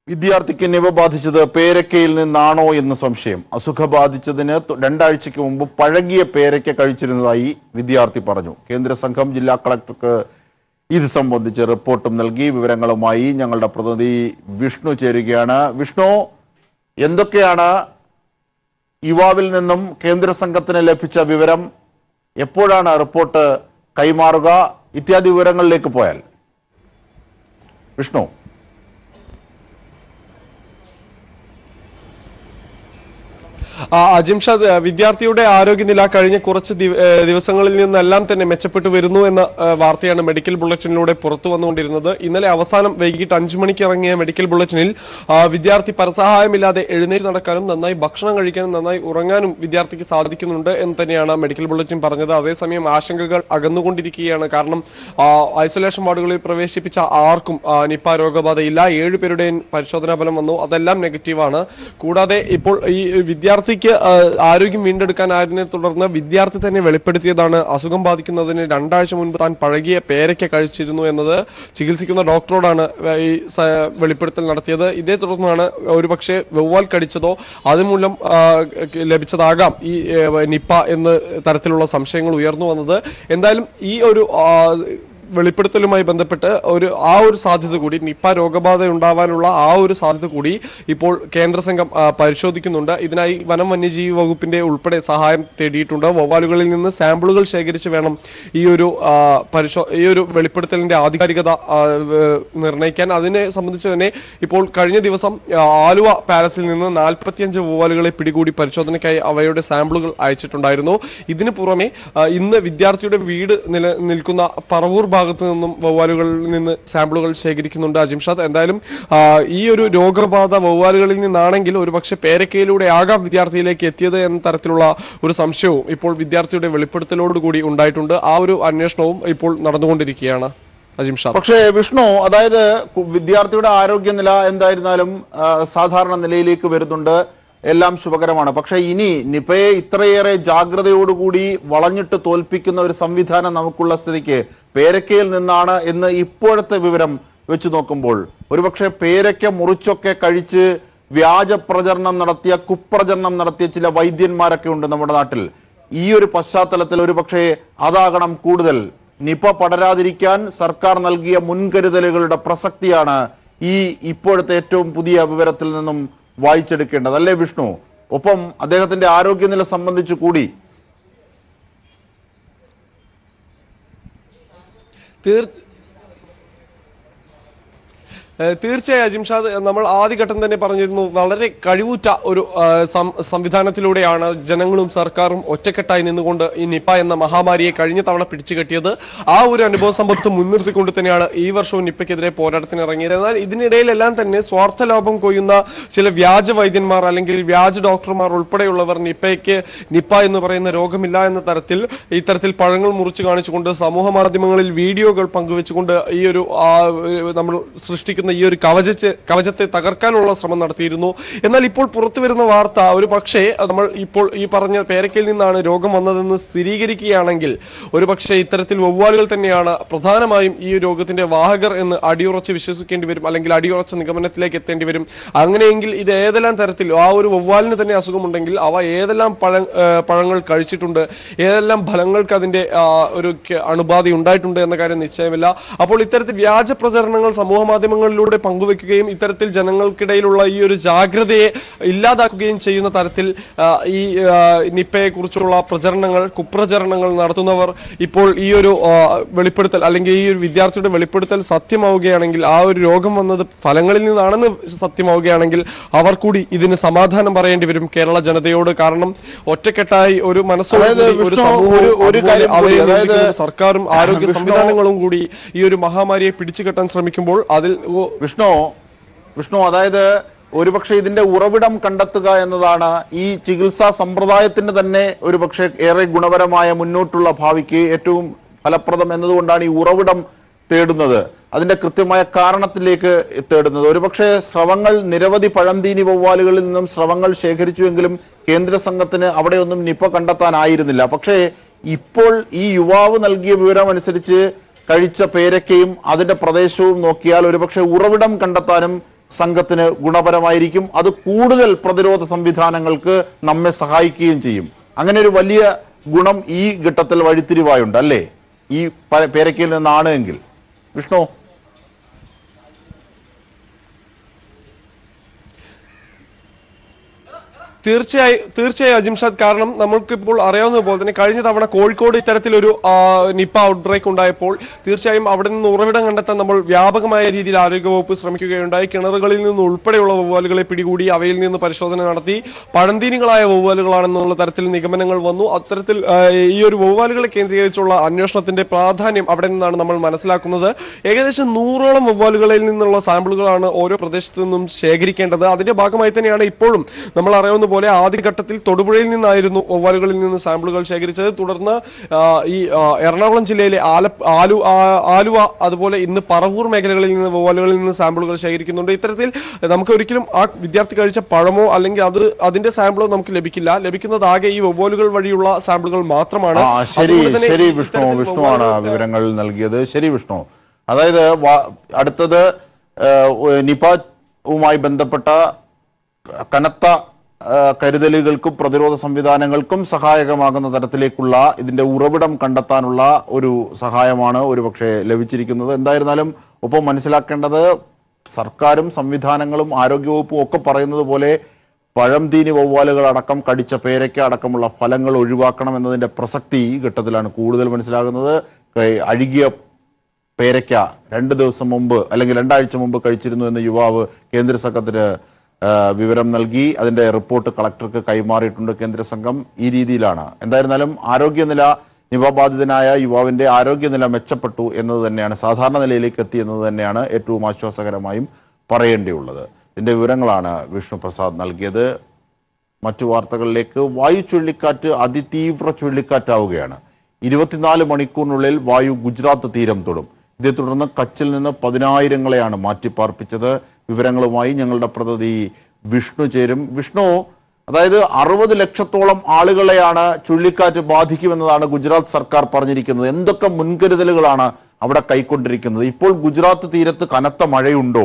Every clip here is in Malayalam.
വിദ്യാർത്ഥിക്ക് നിവ ബാധിച്ചത് പേരക്കയിൽ നിന്നാണോ എന്ന് സംശയം അസുഖ ബാധിച്ചതിന് തൊ- രണ്ടാഴ്ചയ്ക്ക് മുമ്പ് പഴകിയ പേരയ്ക്ക കഴിച്ചിരുന്നതായി വിദ്യാർത്ഥി പറഞ്ഞു കേന്ദ്ര സംഘം ജില്ലാ കളക്ടർക്ക് ഇത് സംബന്ധിച്ച് റിപ്പോർട്ടും നൽകി വിവരങ്ങളുമായി ഞങ്ങളുടെ പ്രതിനിധി വിഷ്ണു ചേരുകയാണ് വിഷ്ണു എന്തൊക്കെയാണ് യുവാവിൽ നിന്നും കേന്ദ്ര സംഘത്തിന് ലഭിച്ച വിവരം എപ്പോഴാണ് റിപ്പോർട്ട് കൈമാറുക ഇത്യാദി വിവരങ്ങളിലേക്ക് പോയാൽ വിഷ്ണു ആ, അജിംഷാദ് വിദ്യാർത്ഥിയുടെ ആരോഗ്യനില കഴിഞ്ഞ കുറച്ച് ദിവ- ഏ, ദിവസങ്ങളിൽ നിന്നെല്ലാം തന്നെ മെച്ചപ്പെട്ടു വരുന്നു എന്ന ഏ, വാർത്തയാണ് മെഡിക്കൽ ബുള്ളറ്റിനിലൂടെ പുറത്തു വന്നുകൊണ്ടിരുന്നത് ഇന്നലെ അവസാനം വൈകിട്ട് അഞ്ചു മണിക്ക് ഇറങ്ങിയ മെഡിക്കൽ ബുള്ളറ്റിനിൽ ആ, വിദ്യാർത്ഥി പരസഹായമില്ലാതെ എഴുന്നേറ്റ് നടക്കാനും നന്നായി ഭക്ഷണം കഴിക്കാനും നന്നായി ഉറങ്ങാനും വിദ്യാർത്ഥിക്ക് സാധിക്കുന്നുണ്ട് എന്ന് തന്നെയാണ് മെഡിക്കൽ ബുള്ളറ്റിൻ പറഞ്ഞത് അതേസമയം ആശങ്കകൾ അകന്നുകൊണ്ടിരിക്കുകയാണ് കാരണം ആ, ഐസൊലേഷൻ വാർഡുകളിൽ പ്രവേശിപ്പിച്ച ആർക്കും ആ, നിപ്പ രോഗബാധയില്ല ഏഴ് പേരുടെയും പരിശോധനാ ഫലം വന്നു അതെല്ലാം നെഗറ്റീവാണ് കൂടാതെ ഇപ്പോൾ ഈ വിദ്യാർത്ഥിക്ക് ആ, ആരോഗ്യം വീണ്ടെടുക്കാനായതിനെ തുടർന്ന് വിദ്യാർത്ഥി തന്നെ വെളിപ്പെടുത്തിയതാണ് അസുഖം ബാധിക്കുന്നതിന് രണ്ടാഴ്ച മുൻപ് താൻ പഴകിയ പേരയ്ക്ക കഴിച്ചിരുന്നു എന്നത് ചികിത്സിക്കുന്ന ഡോക്ടറോടാണ് ഈ സ- വെളിപ്പെടുത്തൽ നടത്തിയത് ഇതേ തുടർന്നാണ് ഒരുപക്ഷെ വവ്വാൽ കടിച്ചതോ അതുമൂലം ആ, ലഭിച്ചതാകാം ഈ ഏ, നിപ്പ എന്ന തരത്തിലുള്ള സംശയങ്ങൾ ഉയർന്നു വന്നത് എന്തായാലും ഈ ഒരു ആ, വെളിപ്പെടുത്തലുമായി ബന്ധപ്പെട്ട് ഒരു ആ ഒരു സാധ്യത കൂടി നിപ്പ രോഗബാധ ഉണ്ടാവാനുള്ള ആ ഒരു സാധ്യത കൂടി ഇപ്പോൾ കേന്ദ്ര സംഘം ആ, പരിശോധിക്കുന്നുണ്ട് ഇതിനായി വനം വന്യജീവി വകുപ്പിന്റെ ഉൾപ്പെടെ സഹായം തേടിയിട്ടുണ്ട് വവ്വാലുകളിൽ നിന്ന് സാമ്പിളുകൾ ശേഖരിച്ച് വേണം ഈ ഒരു ആ, പരിശോ ഈ ഒരു വെളിപ്പെടുത്തലിന്റെ ആധികാരികത ആ, ഏഹ്, നിർണ്ണയിക്കാൻ അതിനെ സംബന്ധിച്ച് തന്നെ ഇപ്പോൾ കഴിഞ്ഞ ദിവസം ആ, ആലുവ പാലസിൽ നിന്ന് നാൽപ്പത്തിയഞ്ച് വവ്വാലുകളെ പിടികൂടി പരിശോധനയ്ക്കായി അവയുടെ സാമ്പിളുകൾ അയച്ചിട്ടുണ്ടായിരുന്നു ഇതിനു പുറമെ ആ, ഇന്ന് വിദ്യാർത്ഥിയുടെ വീട് നില നിൽക്കുന്ന പറവൂർ ഭാഗത്തു നിന്നും വവ്വാലുകളിൽ നിന്ന് സാമ്പിളുകൾ ശേഖരിക്കുന്നുണ്ട് അജിംഷാദ് എന്തായാലും ആ, ഈ ഒരു രോഗബാധ വവ്വാലുകളിൽ നിന്നാണെങ്കിൽ ഒരുപക്ഷെ പേരക്കയിലൂടെ ആകാം വിദ്യാർത്ഥിയിലേക്ക് എത്തിയത് എന്ന തരത്തിലുള്ള ഒരു സംശയവും ഇപ്പോൾ വിദ്യാർത്ഥിയുടെ വെളിപ്പെടുത്തലോടുകൂടി ഉണ്ടായിട്ടുണ്ട് ആ ഒരു അന്വേഷണവും ഇപ്പോൾ നടന്നുകൊണ്ടിരിക്കുകയാണ് അജിംഷാദ് പക്ഷേ വിഷ്ണു അതായത് കു- വിദ്യാർത്ഥിയുടെ ആരോഗ്യനില എന്തായിരുന്നാലും ആ, സാധാരണ നിലയിലേക്ക് വരുന്നുണ്ട് എല്ലാം ശുഭകരമാണ് പക്ഷേ ഇനി നിപയെ ഇത്രയേറെ ജാഗ്രതയോടുകൂടി വളഞ്ഞിട്ട് തോൽപ്പിക്കുന്ന ഒരു സംവിധാനം നമുക്കുള്ള സ്ഥിതിക്ക് പേരക്കയിൽ നിന്നാണ് എന്ന് ഇപ്പോഴത്തെ വിവരം വെച്ച് നോക്കുമ്പോൾ ഒരുപക്ഷെ പേരക്ക മുറിച്ചൊക്കെ കഴിച്ച് വ്യാജ പ്രചരണം നടത്തിയ കുപ്രചരണം നടത്തിയ ചില വൈദ്യന്മാരൊക്കെ ഉണ്ട് നമ്മുടെ നാട്ടിൽ ഈ ഒരു പശ്ചാത്തലത്തിൽ ഒരുപക്ഷെ അതാകണം കൂടുതൽ നിപ പടരാതിരിക്കാൻ സർക്കാർ നൽകിയ മുൻകരുതലുകളുടെ പ്രസക്തിയാണ് ഈ ഇപ്പോഴത്തെ ഏറ്റവും പുതിയ വിവരത്തിൽ നിന്നും വായിച്ചെടുക്കേണ്ടത് അല്ലേ വിഷ്ണു ഒപ്പം അദ്ദേഹത്തിന്റെ ആരോഗ്യനില സംബന്ധിച്ച് കൂടി തീർ ഏഹ് തീർച്ചയായും അജിംഷാദ് നമ്മൾ ആദ്യഘട്ടം തന്നെ പറഞ്ഞിരുന്നു വളരെ കഴിവുറ്റ ഒരു ആ, സം- സംവിധാനത്തിലൂടെയാണ് ജനങ്ങളും സർക്കാരും ഒറ്റക്കെട്ടായി നിന്നുകൊണ്ട് ഈ നിപ എന്ന മഹാമാരിയെ കഴിഞ്ഞ തവണ പിടിച്ചു കെട്ടിയത് ആ ഒരു അനുഭവ സമ്പത്ത് മുൻനിർത്തിക്കൊണ്ട് തന്നെയാണ് ഈ വർഷവും നിപ്പയ്ക്കെതിരെ പോരാട്ടത്തിന് ഇറങ്ങിയത് എന്നാൽ ഇതിനിടയിലെല്ലാം തന്നെ സ്വാർത്ഥ ലാഭം കൊയ്യുന്ന ചില വ്യാജ വൈദ്യന്മാർ അല്ലെങ്കിൽ വ്യാജ ഡോക്ടർമാർ ഉൾപ്പെടെയുള്ളവർ നിപ്പയ്ക്ക് നിപ്പ എന്ന് പറയുന്ന രോഗമില്ല എന്ന തരത്തിൽ ഇത്തരത്തിൽ പഴങ്ങൾ മുറിച്ച് കാണിച്ചുകൊണ്ട് സമൂഹ മാധ്യമങ്ങളിൽ വീഡിയോകൾ പങ്കുവെച്ചുകൊണ്ട് ഈ ഒരു ആ, ഒരു നമ്മൾ സൃഷ്ടിക്കുന്ന ഈ ഒരു കവചച്ച് കവചത്തെ തകർക്കാനുള്ള ശ്രമം നടത്തിയിരുന്നു എന്നാൽ ഇപ്പോൾ പുറത്തു വരുന്ന വാർത്ത ഒരു പക്ഷേ നമ്മൾ ഇപ്പോൾ ഈ പറഞ്ഞ പേരക്കയിൽ നിന്നാണ് രോഗം വന്നതെന്ന് സ്ഥിരീകരിക്കുകയാണെങ്കിൽ ഒരു പക്ഷേ ഇത്തരത്തിൽ വവ്വാലുകൾ തന്നെയാണ് പ്രധാനമായും ഈ രോഗത്തിന്റെ വാഹകർ എന്ന് അടിയുറച്ച് വിശ്വസിക്കേണ്ടി വരും അല്ലെങ്കിൽ അടിയുറച്ച നിഗമനത്തിലേക്ക് എത്തേണ്ടി വരും അങ്ങനെയെങ്കിൽ ഇത് ഏതെല്ലാം തരത്തിൽ ആ ഒരു വവ്വാലിന് തന്നെ അസുഖമുണ്ടെങ്കിൽ അവ ഏതെല്ലാം പഴ ഏഹ് പഴങ്ങൾ കഴിച്ചിട്ടുണ്ട് ഏതെല്ലാം ഫലങ്ങൾക്ക് അതിന്റെ ആ, ഒരു ക- അണുബാധ ഉണ്ടായിട്ടുണ്ട് എന്ന കാര്യം നിശ്ചയമില്ല അപ്പോൾ ഇത്തരത്തിൽ വ്യാജ പ്രചരണങ്ങൾ സമൂഹ മാധ്യമങ്ങളിലൂടെ പങ്കുവെക്കുകയും ഇത്തരത്തിൽ ജനങ്ങൾക്കിടയിലുള്ള ഈ ഒരു ജാഗ്രതയെ ഇല്ലാതാക്കുകയും ചെയ്യുന്ന തരത്തിൽ ആ, ഈ നിപ്പയെ കുറിച്ചുള്ള പ്രചരണങ്ങൾ കുപ്രചരണങ്ങൾ നടത്തുന്നവർ ഇപ്പോൾ ഈ ഒരു ആ, വെളിപ്പെടുത്തൽ അല്ലെങ്കിൽ ഈ ഒരു വിദ്യാർത്ഥിയുടെ വെളിപ്പെടുത്തൽ സത്യമാവുകയാണെങ്കിൽ ആ ഒരു രോഗം വന്നത് ഫലങ്ങളിൽ നിന്നാണെന്ന് സത്യമാവുകയാണെങ്കിൽ അവർ കൂടി ഇതിന് സമാധാനം പറയേണ്ടി വരും കേരള ജനതയോട് കാരണം ഒറ്റക്കെട്ടായി ഒരു മനസ്സോടെ അതായത് കൂടി ഒരു വിഷ്ണു, സമൂഹവും ഒരു- ഒരു അതുപോലെ കാര്യം കൂടി, അവരെ അതായത് നിയന്ത്രിക്കുന്ന സർക്കാരും ആരോഗ്യ വിഷ്ണു- സംവിധാനങ്ങളും കൂടി ഈ ഒരു മഹാമാരിയെ പിടിച്ചുകെട്ടാൻ ശ്രമിക്കുമ്പോൾ അതിൽ ഓ- വിഷ്ണു വിഷ്ണു അതായത് ഒരുപക്ഷെ ഇതിന്റെ ഉറവിടം കണ്ടെത്തുക എന്നതാണ് ഈ ചികിത്സാ സമ്പ്രദായത്തിന് തന്നെ ഒരുപക്ഷെ ഏറെ ഗുണപരമായ മുന്നോട്ടുള്ള ഭാവിക്ക് ഏറ്റവും ഫലപ്രദം എന്നതുകൊണ്ടാണ് ഈ ഉറവിടം തേടുന്നത് അതിന്റെ കൃത്യമായ കാരണത്തിലേക്ക് തേടുന്നത് ഒരുപക്ഷെ സ്രവങ്ങൾ നിരവധി പഴംതീനി വവ്വാലുകളിൽ നിന്നും സ്രവങ്ങൾ ശേഖരിച്ചുവെങ്കിലും കേന്ദ്ര സംഘത്തിന് അവിടെയൊന്നും നിപ്പ കണ്ടെത്താനായിരുന്നില്ല പക്ഷേ ഇപ്പോൾ ഈ യുവാവ് നൽകിയ വിവരം അനുസരിച്ച് കഴിച്ച പേരക്കയും അതിന്റെ പ്രദേശവും നോക്കിയാൽ ഒരുപക്ഷെ ഉറവിടം കണ്ടെത്താനും സംഘത്തിന് ഗുണപരമായിരിക്കും അത് കൂടുതൽ പ്രതിരോധ സംവിധാനങ്ങൾക്ക് നമ്മെ സഹായിക്കുകയും ചെയ്യും അങ്ങനെ ഒരു വലിയ ഗുണം ഈ ഘട്ടത്തിൽ വഴിത്തിരിവായുണ്ട് അല്ലേ ഈ പ- പേരക്കയിൽ നിന്നാണ് എങ്കിൽ വിഷ്ണു തീർച്ചയായും തീർച്ചയായും അജിംഷാദ് കാരണം നമ്മൾക്കിപ്പോൾ അറിയാവുന്ന പോലെ തന്നെ കഴിഞ്ഞ തവണ കോഴിക്കോട് ഇത്തരത്തിലൊരു ആ, നിപ്പ ഔട്ട്ബ്രേക്ക് ഉണ്ടായപ്പോൾ തീർച്ചയായും അവിടെ നിന്ന് ഉറവിടം കണ്ടെത്താൻ നമ്മൾ വ്യാപകമായ രീതിയിൽ ആരോഗ്യവകുപ്പ് ശ്രമിക്കുകയുണ്ടായി കിണറുകളിൽ നിന്ന് ഉൾപ്പെടെയുള്ള വവ്വാലുകളെ പിടികൂടി അവയിൽ നിന്ന് പരിശോധന നടത്തി പഴന്തീനികളായ വവ്വാലുകളാണെന്നുള്ള തരത്തിൽ നിഗമനങ്ങൾ വന്നു അത്തരത്തിൽ ആ, ഈ ഒരു വവ്വാലുകളെ കേന്ദ്രീകരിച്ചുള്ള അന്വേഷണത്തിന്റെ പ്രാധാന്യം അവിടെ നിന്നാണ് നമ്മൾ മനസ്സിലാക്കുന്നത് ഏകദേശം നൂറോളം വവ്വാലുകളിൽ നിന്നുള്ള സാമ്പിളുകളാണ് ഓരോ പ്രദേശത്തു നിന്നും ശേഖരിക്കേണ്ടത് അതിന്റെ ഭാഗമായി തന്നെയാണ് ഇപ്പോഴും നമ്മൾ അറിയാവുന്ന പോലെ ആദ്യഘട്ടത്തിൽ തൊടുപുഴയിൽ നിന്നായിരുന്നു വവ്വാലുകളിൽ നിന്ന് സാമ്പിളുകൾ ശേഖരിച്ചത് തുടർന്ന് ആ, ഈ ആ, എറണാകുളം ജില്ലയിലെ ആല ആലു ആ, ആലുവ അതുപോലെ ഇന്ന് പറവൂർ മേഖലകളിൽ നിന്ന് വവ്വാലുകളിൽ നിന്ന് സാമ്പിളുകൾ ശേഖരിക്കുന്നുണ്ട് ഇത്തരത്തിൽ നമുക്ക് ഒരിക്കലും ആ വിദ്യാർത്ഥി കഴിച്ച പഴമോ അല്ലെങ്കിൽ അത് അതിന്റെ സാമ്പിളോ നമുക്ക് ലഭിക്കില്ല ലഭിക്കുന്നത് ആകെ ഈ വവ്വാലുകൾ വഴിയുള്ള സാമ്പിളുകൾ മാത്രമാണ് ആ ശരി അതുകൊണ്ട് തന്നെ ശരി ഈ വിഷ്ണു ഇത്തരത്തിൽ വിഷ്ണുവാണ് ആ വവ്വാലുകൾ- വിവരങ്ങൾ നൽകിയത് ശരി വിഷ്ണു അതായത് വാ- അടുത്തത് ഏഹ്, നിപവുമായി ബന്ധപ്പെട്ട കനത്ത ഏഹ്, കരുതലുകൾക്കും പ്രതിരോധ സംവിധാനങ്ങൾക്കും സഹായകമാകുന്ന തരത്തിലേക്കുള്ള ഇതിന്റെ ഉറവിടം കണ്ടെത്താനുള്ള ഒരു സഹായമാണ് ഒരുപക്ഷെ ലഭിച്ചിരിക്കുന്നത് എന്തായിരുന്നാലും ഒപ്പം മനസ്സിലാക്കേണ്ടത് സർക്കാരും സംവിധാനങ്ങളും ആരോഗ്യവകുപ്പും ഒക്കെ പറയുന്നത് പോലെ പഴംതീനി വവ്വാലുകൾ അടക്കം കടിച്ച പേരയ്ക്ക അടക്കമുള്ള ഫലങ്ങൾ ഒഴിവാക്കണം എന്നതിന്റെ പ്രസക്തി ഈ ഘട്ടത്തിലാണ് കൂടുതൽ മനസ്സിലാകുന്നത് കൈ- അഴുകിയ പേരയ്ക്ക രണ്ട് ദിവസം മുമ്പ് അല്ലെങ്കിൽ രണ്ടാഴ്ച മുമ്പ് കഴിച്ചിരുന്നു എന്ന യുവാവ് കേന്ദ്ര സംഘത്തിന് ആ, വിവരം നൽകി അതിന്റെ റിപ്പോർട്ട് കളക്ടർക്ക് കൈമാറിയിട്ടുണ്ട് കേന്ദ്ര സംഘം ഈ രീതിയിലാണ് എന്തായിരുന്നാലും ആരോഗ്യനില നിപ ബാധിതനായ യുവാവിന്റെ ആരോഗ്യനില മെച്ചപ്പെട്ടു എന്നത് തന്നെയാണ് സാധാരണ നിലയിലേക്ക് എത്തി എന്നത് തന്നെയാണ് ഏറ്റവും ആശ്വാസകരമായും പറയേണ്ടിയുള്ളത് ഇതിന്റെ വിവരങ്ങളാണ് വിഷ്ണു പ്രസാദ് നൽകിയത് മറ്റു വാർത്തകളിലേക്ക് വായു ചുഴലിക്കാറ്റ് അതിതീവ്ര ചുഴലിക്കാറ്റാവുകയാണ് ഇരുപത്തിനാല് മണിക്കൂറിനുള്ളിൽ വായു ഗുജറാത്ത് തീരം തൊടും ഇതേ തുടർന്ന് കച്ചിൽ നിന്ന് പതിനായിരങ്ങളെയാണ് മാറ്റിപ്പാർപ്പിച്ചത് വിവരങ്ങളുമായി ഞങ്ങളുടെ പ്രതിനിധി വിഷ്ണു ചേരും വിഷ്ണു അതായത് അറുപത് ലക്ഷത്തോളം ആളുകളെയാണ് ചുഴലിക്കാറ്റ് ബാധിക്കുമെന്നതാണ് ഗുജറാത്ത് സർക്കാർ പറഞ്ഞിരിക്കുന്നത് എന്തൊക്കെ മുൻകരുതലുകളാണ് അവിടെ കൈക്കൊണ്ടിരിക്കുന്നത് ഇപ്പോൾ ഗുജറാത്ത് തീരത്ത് കനത്ത മഴയുണ്ടോ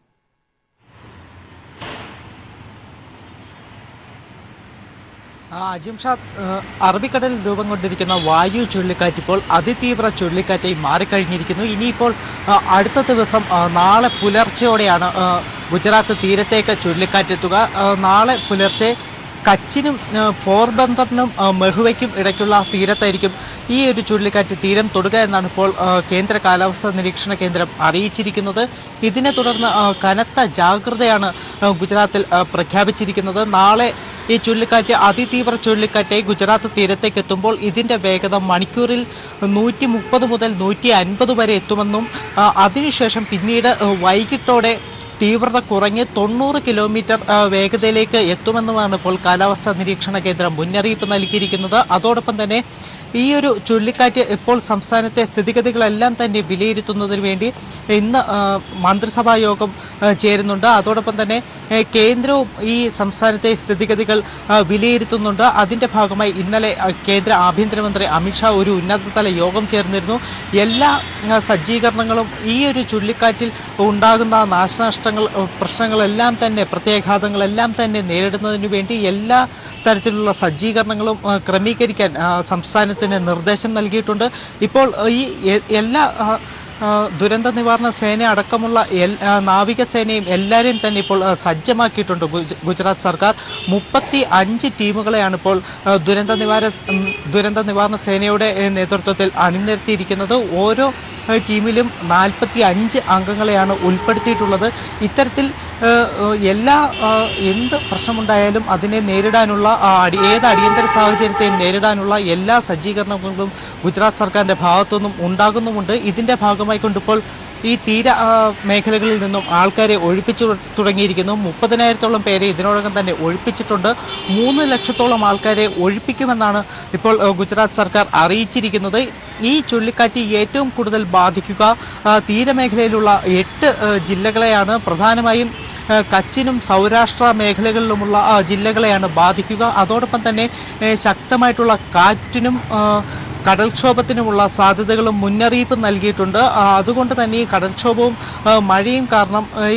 ആ, അജിംഷാദ് ആ, അറബിക്കടലിൽ രൂപം കൊണ്ടിരിക്കുന്ന വായു ചുഴലിക്കാറ്റ് ഇപ്പോൾ അതിതീവ്ര ചുഴലിക്കാറ്റായി മാറിക്കഴിഞ്ഞിരിക്കുന്നു ഇനിയിപ്പോൾ ആ, അടുത്ത ദിവസം ആ, നാളെ പുലർച്ചെയോടെയാണ് ആ, ഗുജറാത്ത് തീരത്തേക്ക് ചുഴലിക്കാറ്റ് എത്തുക ആ, നാളെ പുലർച്ചെ കച്ചിനും ആ, പോർബന്തറിനും ആ, മെഹുവയ്ക്കും ഇടയ്ക്കുള്ള തീരത്തായിരിക്കും ഈ ഒരു ചുഴലിക്കാറ്റ് തീരം തൊടുക എന്നാണ് ഇപ്പോൾ ആ, കേന്ദ്ര കാലാവസ്ഥാ നിരീക്ഷണ കേന്ദ്രം അറിയിച്ചിരിക്കുന്നത് ഇതിനെ തുടർന്ന് ആ, കനത്ത ജാഗ്രതയാണ് ആ, ഗുജറാത്തിൽ ആ, പ്രഖ്യാപിച്ചിരിക്കുന്നത് നാളെ ഈ ചുഴലിക്കാറ്റ് അതിതീവ്ര ചുഴലിക്കാറ്റായി ഗുജറാത്ത് തീരത്തേക്ക് എത്തുമ്പോൾ ഇതിൻ്റെ വേഗത മണിക്കൂറിൽ നൂറ്റി മുപ്പത് മുതൽ നൂറ്റി അൻപത് വരെ എത്തുമെന്നും ആ, അതിനുശേഷം പിന്നീട് ആ, വൈകിട്ടോടെ തീവ്രത കുറഞ്ഞ് തൊണ്ണൂറ് കിലോമീറ്റർ ആ, വേഗതയിലേക്ക് എത്തുമെന്നുമാണ് ഇപ്പോൾ കാലാവസ്ഥാ നിരീക്ഷണ കേന്ദ്രം മുന്നറിയിപ്പ് നൽകിയിരിക്കുന്നത് അതോടൊപ്പം തന്നെ ഈ ഒരു ചുഴലിക്കാറ്റ് ഇപ്പോൾ സംസ്ഥാനത്തെ സ്ഥിതിഗതികളെല്ലാം തന്നെ വിലയിരുത്തുന്നതിന് വേണ്ടി ഇന്ന് ആ, മന്ത്രിസഭാ യോഗം ആ, ചേരുന്നുണ്ട് അതോടൊപ്പം തന്നെ ഏ, കേന്ദ്രവും ഈ സംസ്ഥാനത്തെ സ്ഥിതിഗതികൾ ആ, വിലയിരുത്തുന്നുണ്ട് അതിൻ്റെ ഭാഗമായി ഇന്നലെ ആ, കേന്ദ്ര ആഭ്യന്തരമന്ത്രി അമിത്ഷാ ഒരു ഉന്നതതല യോഗം ചേർന്നിരുന്നു എല്ലാ ആ, സജ്ജീകരണങ്ങളും ഈ ഒരു ചുഴലിക്കാറ്റിൽ ഉണ്ടാകുന്ന നാശനഷ്ടങ്ങൾ ആ, പ്രശ്നങ്ങളെല്ലാം തന്നെ പ്രത്യാഘാതങ്ങളെല്ലാം തന്നെ നേരിടുന്നതിന് വേണ്ടി എല്ലാ തരത്തിലുള്ള സജ്ജീകരണങ്ങളും ആ, ക്രമീകരിക്കാൻ ആ, സംസ്ഥാനത്തിന് നിർദ്ദേശം നൽകിയിട്ടുണ്ട് ഇപ്പോൾ ആ, ഈ എ- എല്ലാ ആ, ആ, ദുരന്ത നിവാരണ സേന അടക്കമുള്ള എൽ ആ, നാവികസേനയും എല്ലാവരെയും തന്നെ ഇപ്പോൾ ആ, സജ്ജമാക്കിയിട്ടുണ്ട് ഗുജ- ഗുജറാത്ത് സർക്കാർ മുപ്പത്തി അഞ്ച് ടീമുകളെയാണ് ഇപ്പോൾ ആ, ദുരന്ത നിവാരണ സ്- ഉം, ദുരന്ത നിവാരണ സേനയുടെ ഏ, നേതൃത്വത്തിൽ അണിനിരത്തിയിരിക്കുന്നത് ഓരോ ആ, ടീമിലും നാൽപ്പത്തി അഞ്ച് അംഗങ്ങളെയാണ് ഉൾപ്പെടുത്തിയിട്ടുള്ളത് ഇത്തരത്തിൽ ആ, ആ, എല്ലാ ആ, എന്ത് പ്രശ്നമുണ്ടായാലും അതിനെ നേരിടാനുള്ള ആ, അടി- ഏത് അടിയന്തര സാഹചര്യത്തെയും നേരിടാനുള്ള എല്ലാ സജ്ജീകരണങ്ങളും ഗുജറാത്ത് സർക്കാരിൻ്റെ ഭാഗത്തുനിന്നും ഉണ്ടാകുന്നുമുണ്ട് ഇതിൻ്റെ ഭാഗമായി കൊണ്ടിപ്പോൾ ഈ തീര ആ, മേഖലകളിൽ നിന്നും ആൾക്കാരെ ഒഴിപ്പിച്ചു തുടങ്ങിയിരിക്കുന്നു മുപ്പതിനായിരത്തോളം പേരെ ഇതിനോടകം തന്നെ ഒഴിപ്പിച്ചിട്ടുണ്ട് മൂന്ന് ലക്ഷത്തോളം ആൾക്കാരെ ഒഴിപ്പിക്കുമെന്നാണ് ഇപ്പോൾ ആ, ഗുജറാത്ത് സർക്കാർ അറിയിച്ചിരിക്കുന്നത് ഈ ചുഴലിക്കാറ്റ് ഏറ്റവും കൂടുതൽ ബാധിക്കുക ആ, തീരമേഖലയിലുള്ള എട്ട് ആ, ജില്ലകളെയാണ് പ്രധാനമായും ആ, കച്ചിനും സൗരാഷ്ട്ര മേഖലകളിലുമുള്ള ആ, ജില്ലകളെയാണ് ബാധിക്കുക അതോടൊപ്പം തന്നെ ഏ, ശക്തമായിട്ടുള്ള കാറ്റിനും ആ, കടൽക്ഷോഭത്തിനുമുള്ള സാധ്യതകളും മുന്നറിയിപ്പ് നൽകിയിട്ടുണ്ട് ആ, അതുകൊണ്ട് തന്നെ ഈ കടൽക്ഷോഭവും ആ, മഴയും കാരണം ആ, ഈ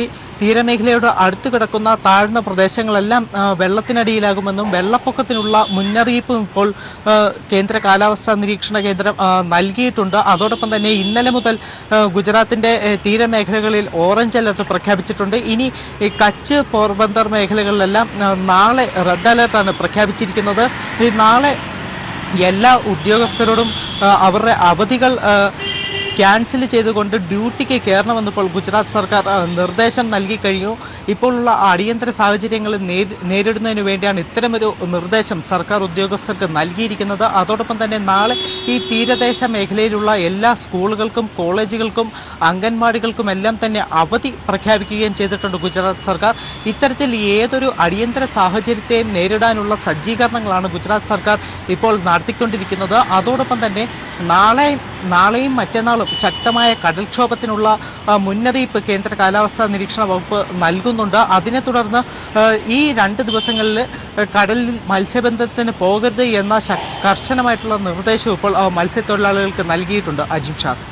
തീരമേഖലയോട് അടുത്ത് കിടക്കുന്ന താഴ്ന്ന പ്രദേശങ്ങളെല്ലാം ആ, വെള്ളത്തിനടിയിലാകുമെന്നും വെള്ളപ്പൊക്കത്തിനുള്ള മുന്നറിയിപ്പും ഇപ്പോൾ ആ, കേന്ദ്ര കാലാവസ്ഥാ നിരീക്ഷണ കേന്ദ്രം ആ, നൽകിയിട്ടുണ്ട് അതോടൊപ്പം തന്നെ ഇന്നലെ മുതൽ ആ, ഗുജറാത്തിന്റെ ഏ, തീരമേഖലകളിൽ ഓറഞ്ച് അലർട്ട് പ്രഖ്യാപിച്ചിട്ടുണ്ട് ഇനി ഈ കച്ച് പോർബന്ദർ മേഖലകളിലെല്ലാം ആ, നാളെ റെഡ് അലർട്ടാണ് പ്രഖ്യാപിച്ചിരിക്കുന്നത് ഈ നാളെ എല്ലാ ഉദ്യോഗസ്ഥരോടും ആ, അവരുടെ അവധികൾ ആ, ക്യാൻസൽ ചെയ്തുകൊണ്ട് ഡ്യൂട്ടിക്ക് കയറണമെന്ന് ഇപ്പോൾ ഗുജറാത്ത് സർക്കാർ ആ, നിർദ്ദേശം നൽകി കഴിഞ്ഞു ഇപ്പോഴുള്ള അടിയന്തര സാഹചര്യങ്ങൾ നേരി- നേരിടുന്നതിന് വേണ്ടിയാണ് ഇത്തരമൊരു നിർദ്ദേശം സർക്കാർ ഉദ്യോഗസ്ഥർക്ക് നൽകിയിരിക്കുന്നത് അതോടൊപ്പം തന്നെ നാളെ ഈ തീരദേശ മേഖലയിലുള്ള എല്ലാ സ്കൂളുകൾക്കും കോളേജുകൾക്കും അംഗൻവാടികൾക്കും എല്ലാം തന്നെ അവധി പ്രഖ്യാപിക്കുകയും ചെയ്തിട്ടുണ്ട് ഗുജറാത്ത് സർക്കാർ ഇത്തരത്തിൽ ഏതൊരു അടിയന്തര സാഹചര്യത്തെയും നേരിടാനുള്ള സജ്ജീകരണങ്ങളാണ് ഗുജറാത്ത് സർക്കാർ ഇപ്പോൾ നടത്തിക്കൊണ്ടിരിക്കുന്നത് അതോടൊപ്പം തന്നെ നാളെ നാളെയും മറ്റന്നാളും ശക്തമായ കടൽക്ഷോഭത്തിനുള്ള ആ, മുന്നറിയിപ്പ് കേന്ദ്ര കാലാവസ്ഥാ നിരീക്ഷണ വകുപ്പ് നൽകുന്നുണ്ട് അതിനെ തുടർന്ന് ആ, ഈ രണ്ട് ദിവസങ്ങളിൽ ആ, കടലിൽ മത്സ്യബന്ധനത്തിന് പോകരുത് എന്ന ശക്- കർശനമായിട്ടുള്ള നിർദ്ദേശവും ഇപ്പോൾ ആ, മത്സ്യത്തൊഴിലാളികൾക്ക് നൽകിയിട്ടുണ്ട് അജിം ഷാദ്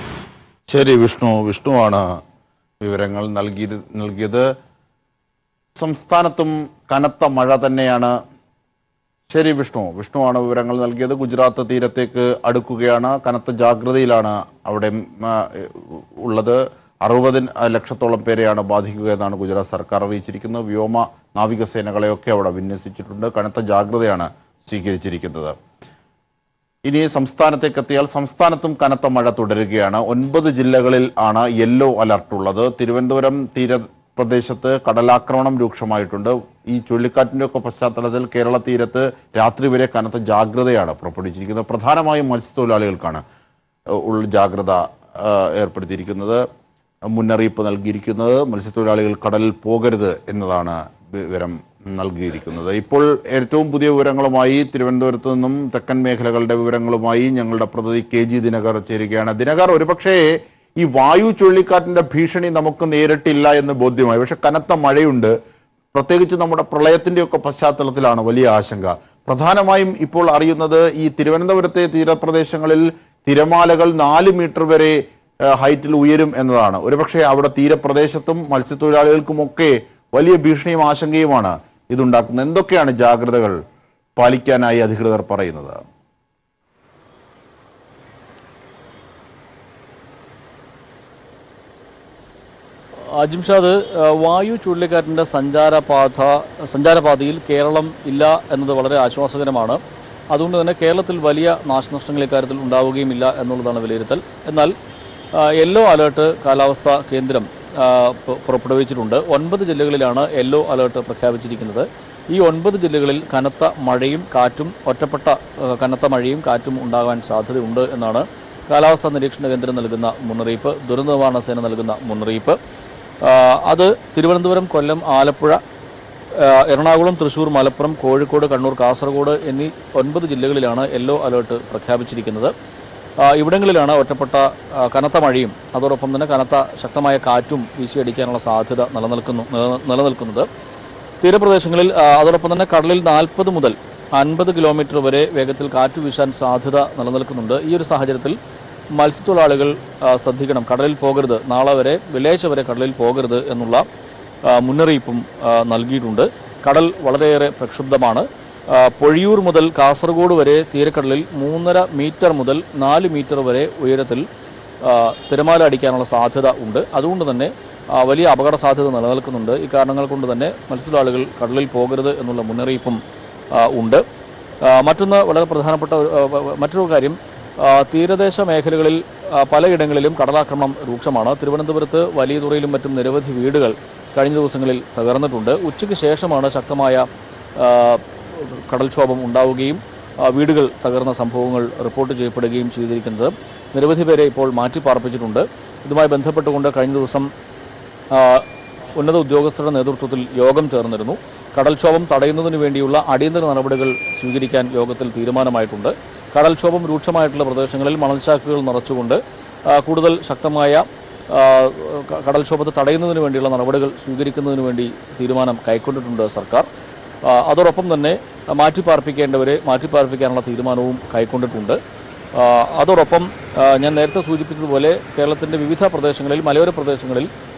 ശരി വിഷ്ണു വിഷ്ണുവാണ് വിവരങ്ങൾ നൽകി നൽകിയത് സംസ്ഥാനത്തും കനത്ത മഴ തന്നെയാണ് ശരി വിഷ്ണു വിഷ്ണുവാണ് വിവരങ്ങൾ നൽകിയത് ഗുജറാത്ത് തീരത്തേക്ക് അടുക്കുകയാണ് കനത്ത ജാഗ്രതയിലാണ് അവിടെ ഉം, ആ, ഉള്ളത് അറുപത് ലക്ഷത്തോളം പേരെയാണ് ബാധിക്കുക എന്നാണ് ഗുജറാത്ത് സർക്കാർ അറിയിച്ചിരിക്കുന്നത് വ്യോമ നാവികസേനകളെയൊക്കെ അവിടെ വിന്യസിച്ചിട്ടുണ്ട് കനത്ത ജാഗ്രതയാണ് സ്വീകരിച്ചിരിക്കുന്നത് ഇനി സംസ്ഥാനത്തേക്ക് എത്തിയാൽ സംസ്ഥാനത്തും കനത്ത മഴ തുടരുകയാണ് ഒൻപത് ജില്ലകളിൽ ആണ് യെല്ലോ അലർട്ട് ഉള്ളത് തിരുവനന്തപുരം തീരപ്രദേശത്ത് കടലാക്രമണം രൂക്ഷമായിട്ടുണ്ട് ഈ ചുഴലിക്കാറ്റിന്റെ ഒക്കെ പശ്ചാത്തലത്തിൽ കേരള തീരത്ത് രാത്രി വരെ കനത്ത ജാഗ്രതയാണ് പുറപ്പെടുവിച്ചിരിക്കുന്നത് പ്രധാനമായും മത്സ്യത്തൊഴിലാളികൾക്കാണ് ഏഹ്, ഉള്ള ജാഗ്രത ഏഹ്, ഏർപ്പെടുത്തിയിരിക്കുന്നത് മുന്നറിയിപ്പ് നൽകിയിരിക്കുന്നത് മത്സ്യത്തൊഴിലാളികൾ കടലിൽ പോകരുത് എന്നതാണ് വിവരം നൽകിയിരിക്കുന്നത് ഇപ്പോൾ ഏറ്റവും പുതിയ വിവരങ്ങളുമായി തിരുവനന്തപുരത്ത് നിന്നും തെക്കൻ മേഖലകളുടെ വിവരങ്ങളുമായി ഞങ്ങളുടെ പ്രതിനിധി കെ ജി ദിനകർ ചേരുകയാണ് ദിനകർ ഒരുപക്ഷേ ഈ വായു ചുഴലിക്കാറ്റിന്റെ ഭീഷണി നമുക്ക് നേരിട്ടില്ല എന്ന് ബോധ്യമായി പക്ഷെ കനത്ത മഴയുണ്ട് പ്രത്യേകിച്ച് നമ്മുടെ പ്രളയത്തിന്റെ ഒക്കെ പശ്ചാത്തലത്തിലാണ് വലിയ ആശങ്ക പ്രധാനമായും ഇപ്പോൾ അറിയുന്നത് ഈ തിരുവനന്തപുരത്തെ തീരപ്രദേശങ്ങളിൽ തിരമാലകൾ നാല് മീറ്റർ വരെ ഏഹ്, ഹൈറ്റിൽ ഉയരും എന്നതാണ് ഒരുപക്ഷെ അവിടെ തീരപ്രദേശത്തും മത്സ്യത്തൊഴിലാളികൾക്കുമൊക്കെ വലിയ ഭീഷണിയും ആശങ്കയുമാണ് ഇതുണ്ടാക്കുന്നത് എന്തൊക്കെയാണ് ജാഗ്രതകൾ പാലിക്കാനായി അധികൃതർ പറയുന്നത് അജിംഷാദ് വായു ചുഴലിക്കാറ്റിൻ്റെ സഞ്ചാരപാത സഞ്ചാരപാതയിൽ കേരളം ഇല്ല എന്നത് വളരെ ആശ്വാസകരമാണ് അതുകൊണ്ട് തന്നെ കേരളത്തിൽ വലിയ നാശനഷ്ടങ്ങൾ ഇക്കാര്യത്തിൽ ഉണ്ടാവുകയുമില്ല എന്നുള്ളതാണ് വിലയിരുത്തൽ എന്നാൽ ആ, യെല്ലോ അലേർട്ട് കാലാവസ്ഥാ കേന്ദ്രം ആ, പു- പുറപ്പെടുവിച്ചിട്ടുണ്ട് ഒൻപത് ജില്ലകളിലാണ് യെല്ലോ അലേർട്ട് പ്രഖ്യാപിച്ചിരിക്കുന്നത് ഈ ഒൻപത് ജില്ലകളിൽ കനത്ത മഴയും കാറ്റും ഒറ്റപ്പെട്ട ആ, കനത്ത മഴയും കാറ്റും ഉണ്ടാകാൻ സാധ്യതയുണ്ട് എന്നാണ് കാലാവസ്ഥാ നിരീക്ഷണ കേന്ദ്രം നൽകുന്ന മുന്നറിയിപ്പ് ദുരന്ത നിവാരണ സേന നൽകുന്ന മുന്നറിയിപ്പ് ആ, അത് തിരുവനന്തപുരം കൊല്ലം ആലപ്പുഴ ആ, എറണാകുളം തൃശൂർ മലപ്പുറം കോഴിക്കോട് കണ്ണൂർ കാസർഗോഡ് എന്നീ ഒൻപത് ജില്ലകളിലാണ് യെല്ലോ അലേർട്ട് പ്രഖ്യാപിച്ചിരിക്കുന്നത് ആ, ഇവിടങ്ങളിലാണ് ഒറ്റപ്പെട്ട ആ, കനത്ത മഴയും അതോടൊപ്പം തന്നെ കനത്ത ശക്തമായ കാറ്റും വീശിയടിക്കാനുള്ള സാധ്യത നിലനിൽക്കുന്നു നില- നിലനിൽക്കുന്നത് തീരപ്രദേശങ്ങളിൽ ആ, അതോടൊപ്പം തന്നെ കടലിൽ നാൽപ്പത് മുതൽ അൻപത് കിലോമീറ്റർ വരെ വേഗത്തിൽ കാറ്റ് വീശാൻ സാധ്യത നിലനിൽക്കുന്നുണ്ട് ഈ ഒരു സാഹചര്യത്തിൽ മത്സ്യത്തൊഴിലാളികൾ ആ, ശ്രദ്ധിക്കണം കടലിൽ പോകരുത് നാളെ വരെ വെള്ളിയാഴ്ച വരെ കടലിൽ പോകരുത് എന്നുള്ള ആ, മുന്നറിയിപ്പും ആ, നൽകിയിട്ടുണ്ട് കടൽ വളരെയേറെ പ്രക്ഷുബ്ധമാണ് ആ, പൊഴിയൂർ മുതൽ കാസർഗോഡ് വരെ തീരക്കടലിൽ മൂന്നര മീറ്റർ മുതൽ നാല് മീറ്റർ വരെ ഉയരത്തിൽ ആ, തിരമാല അടിക്കാനുള്ള സാധ്യത ഉണ്ട് അതുകൊണ്ട് തന്നെ ആ, വലിയ അപകട സാധ്യത നിലനിൽക്കുന്നുണ്ട് ഈ കാരണങ്ങൾ കൊണ്ട് തന്നെ മത്സ്യത്തൊഴിലാളികൾ കടലിൽ പോകരുത് എന്നുള്ള മുന്നറിയിപ്പും ആ, ഉണ്ട് ആ, മറ്റൊന്ന് വളരെ പ്രധാനപ്പെട്ട ഒരു, ആ, വ- മറ്റൊരു കാര്യം ആ, തീരദേശ മേഖലകളിൽ ആ, പലയിടങ്ങളിലും കടലാക്രമണം രൂക്ഷമാണ് തിരുവനന്തപുരത്ത് വലിയതുറയിലും മറ്റും നിരവധി വീടുകൾ കഴിഞ്ഞ ദിവസങ്ങളിൽ തകർന്നിട്ടുണ്ട് ഉച്ചയ്ക്ക് ശേഷമാണ് ശക്തമായ ആ, കടൽക്ഷോഭം ഉണ്ടാവുകയും ആ, വീടുകൾ തകർന്ന സംഭവങ്ങൾ റിപ്പോർട്ട് ചെയ്യപ്പെടുകയും ചെയ്തിരിക്കുന്നത് നിരവധി പേരെ ഇപ്പോൾ മാറ്റിപ്പാർപ്പിച്ചിട്ടുണ്ട് ഇതുമായി ബന്ധപ്പെട്ടുകൊണ്ട് കഴിഞ്ഞ ദിവസം ആ, ഉന്നത ഉദ്യോഗസ്ഥരുടെ നേതൃത്വത്തിൽ യോഗം ചേർന്നിരുന്നു കടൽക്ഷോഭം തടയുന്നതിന് വേണ്ടിയുള്ള അടിയന്തര നടപടികൾ സ്വീകരിക്കാൻ യോഗത്തിൽ തീരുമാനമായിട്ടുണ്ട് കടൽക്ഷോഭം രൂക്ഷമായിട്ടുള്ള പ്രദേശങ്ങളിൽ മണൽച്ചാക്കുകൾ നിറച്ചുകൊണ്ട് ആ, കൂടുതൽ ശക്തമായ ആ, ക- കടൽക്ഷോഭത്തെ തടയുന്നതിന് വേണ്ടിയുള്ള നടപടികൾ സ്വീകരിക്കുന്നതിന് വേണ്ടി തീരുമാനം കൈക്കൊണ്ടിട്ടുണ്ട് സർക്കാർ ആ, അതോടൊപ്പം തന്നെ മാറ്റിപ്പാർപ്പിക്കേണ്ടവരെ മാറ്റിപ്പാർപ്പിക്കാനുള്ള തീരുമാനവും കൈക്കൊണ്ടിട്ടുണ്ട് ആ, അതോടൊപ്പം ആ, ഞാൻ നേരത്തെ സൂചിപ്പിച്ചതുപോലെ കേരളത്തിൻ്റെ വിവിധ പ്രദേശങ്ങളിൽ മലയോര പ്രദേശങ്ങളിൽ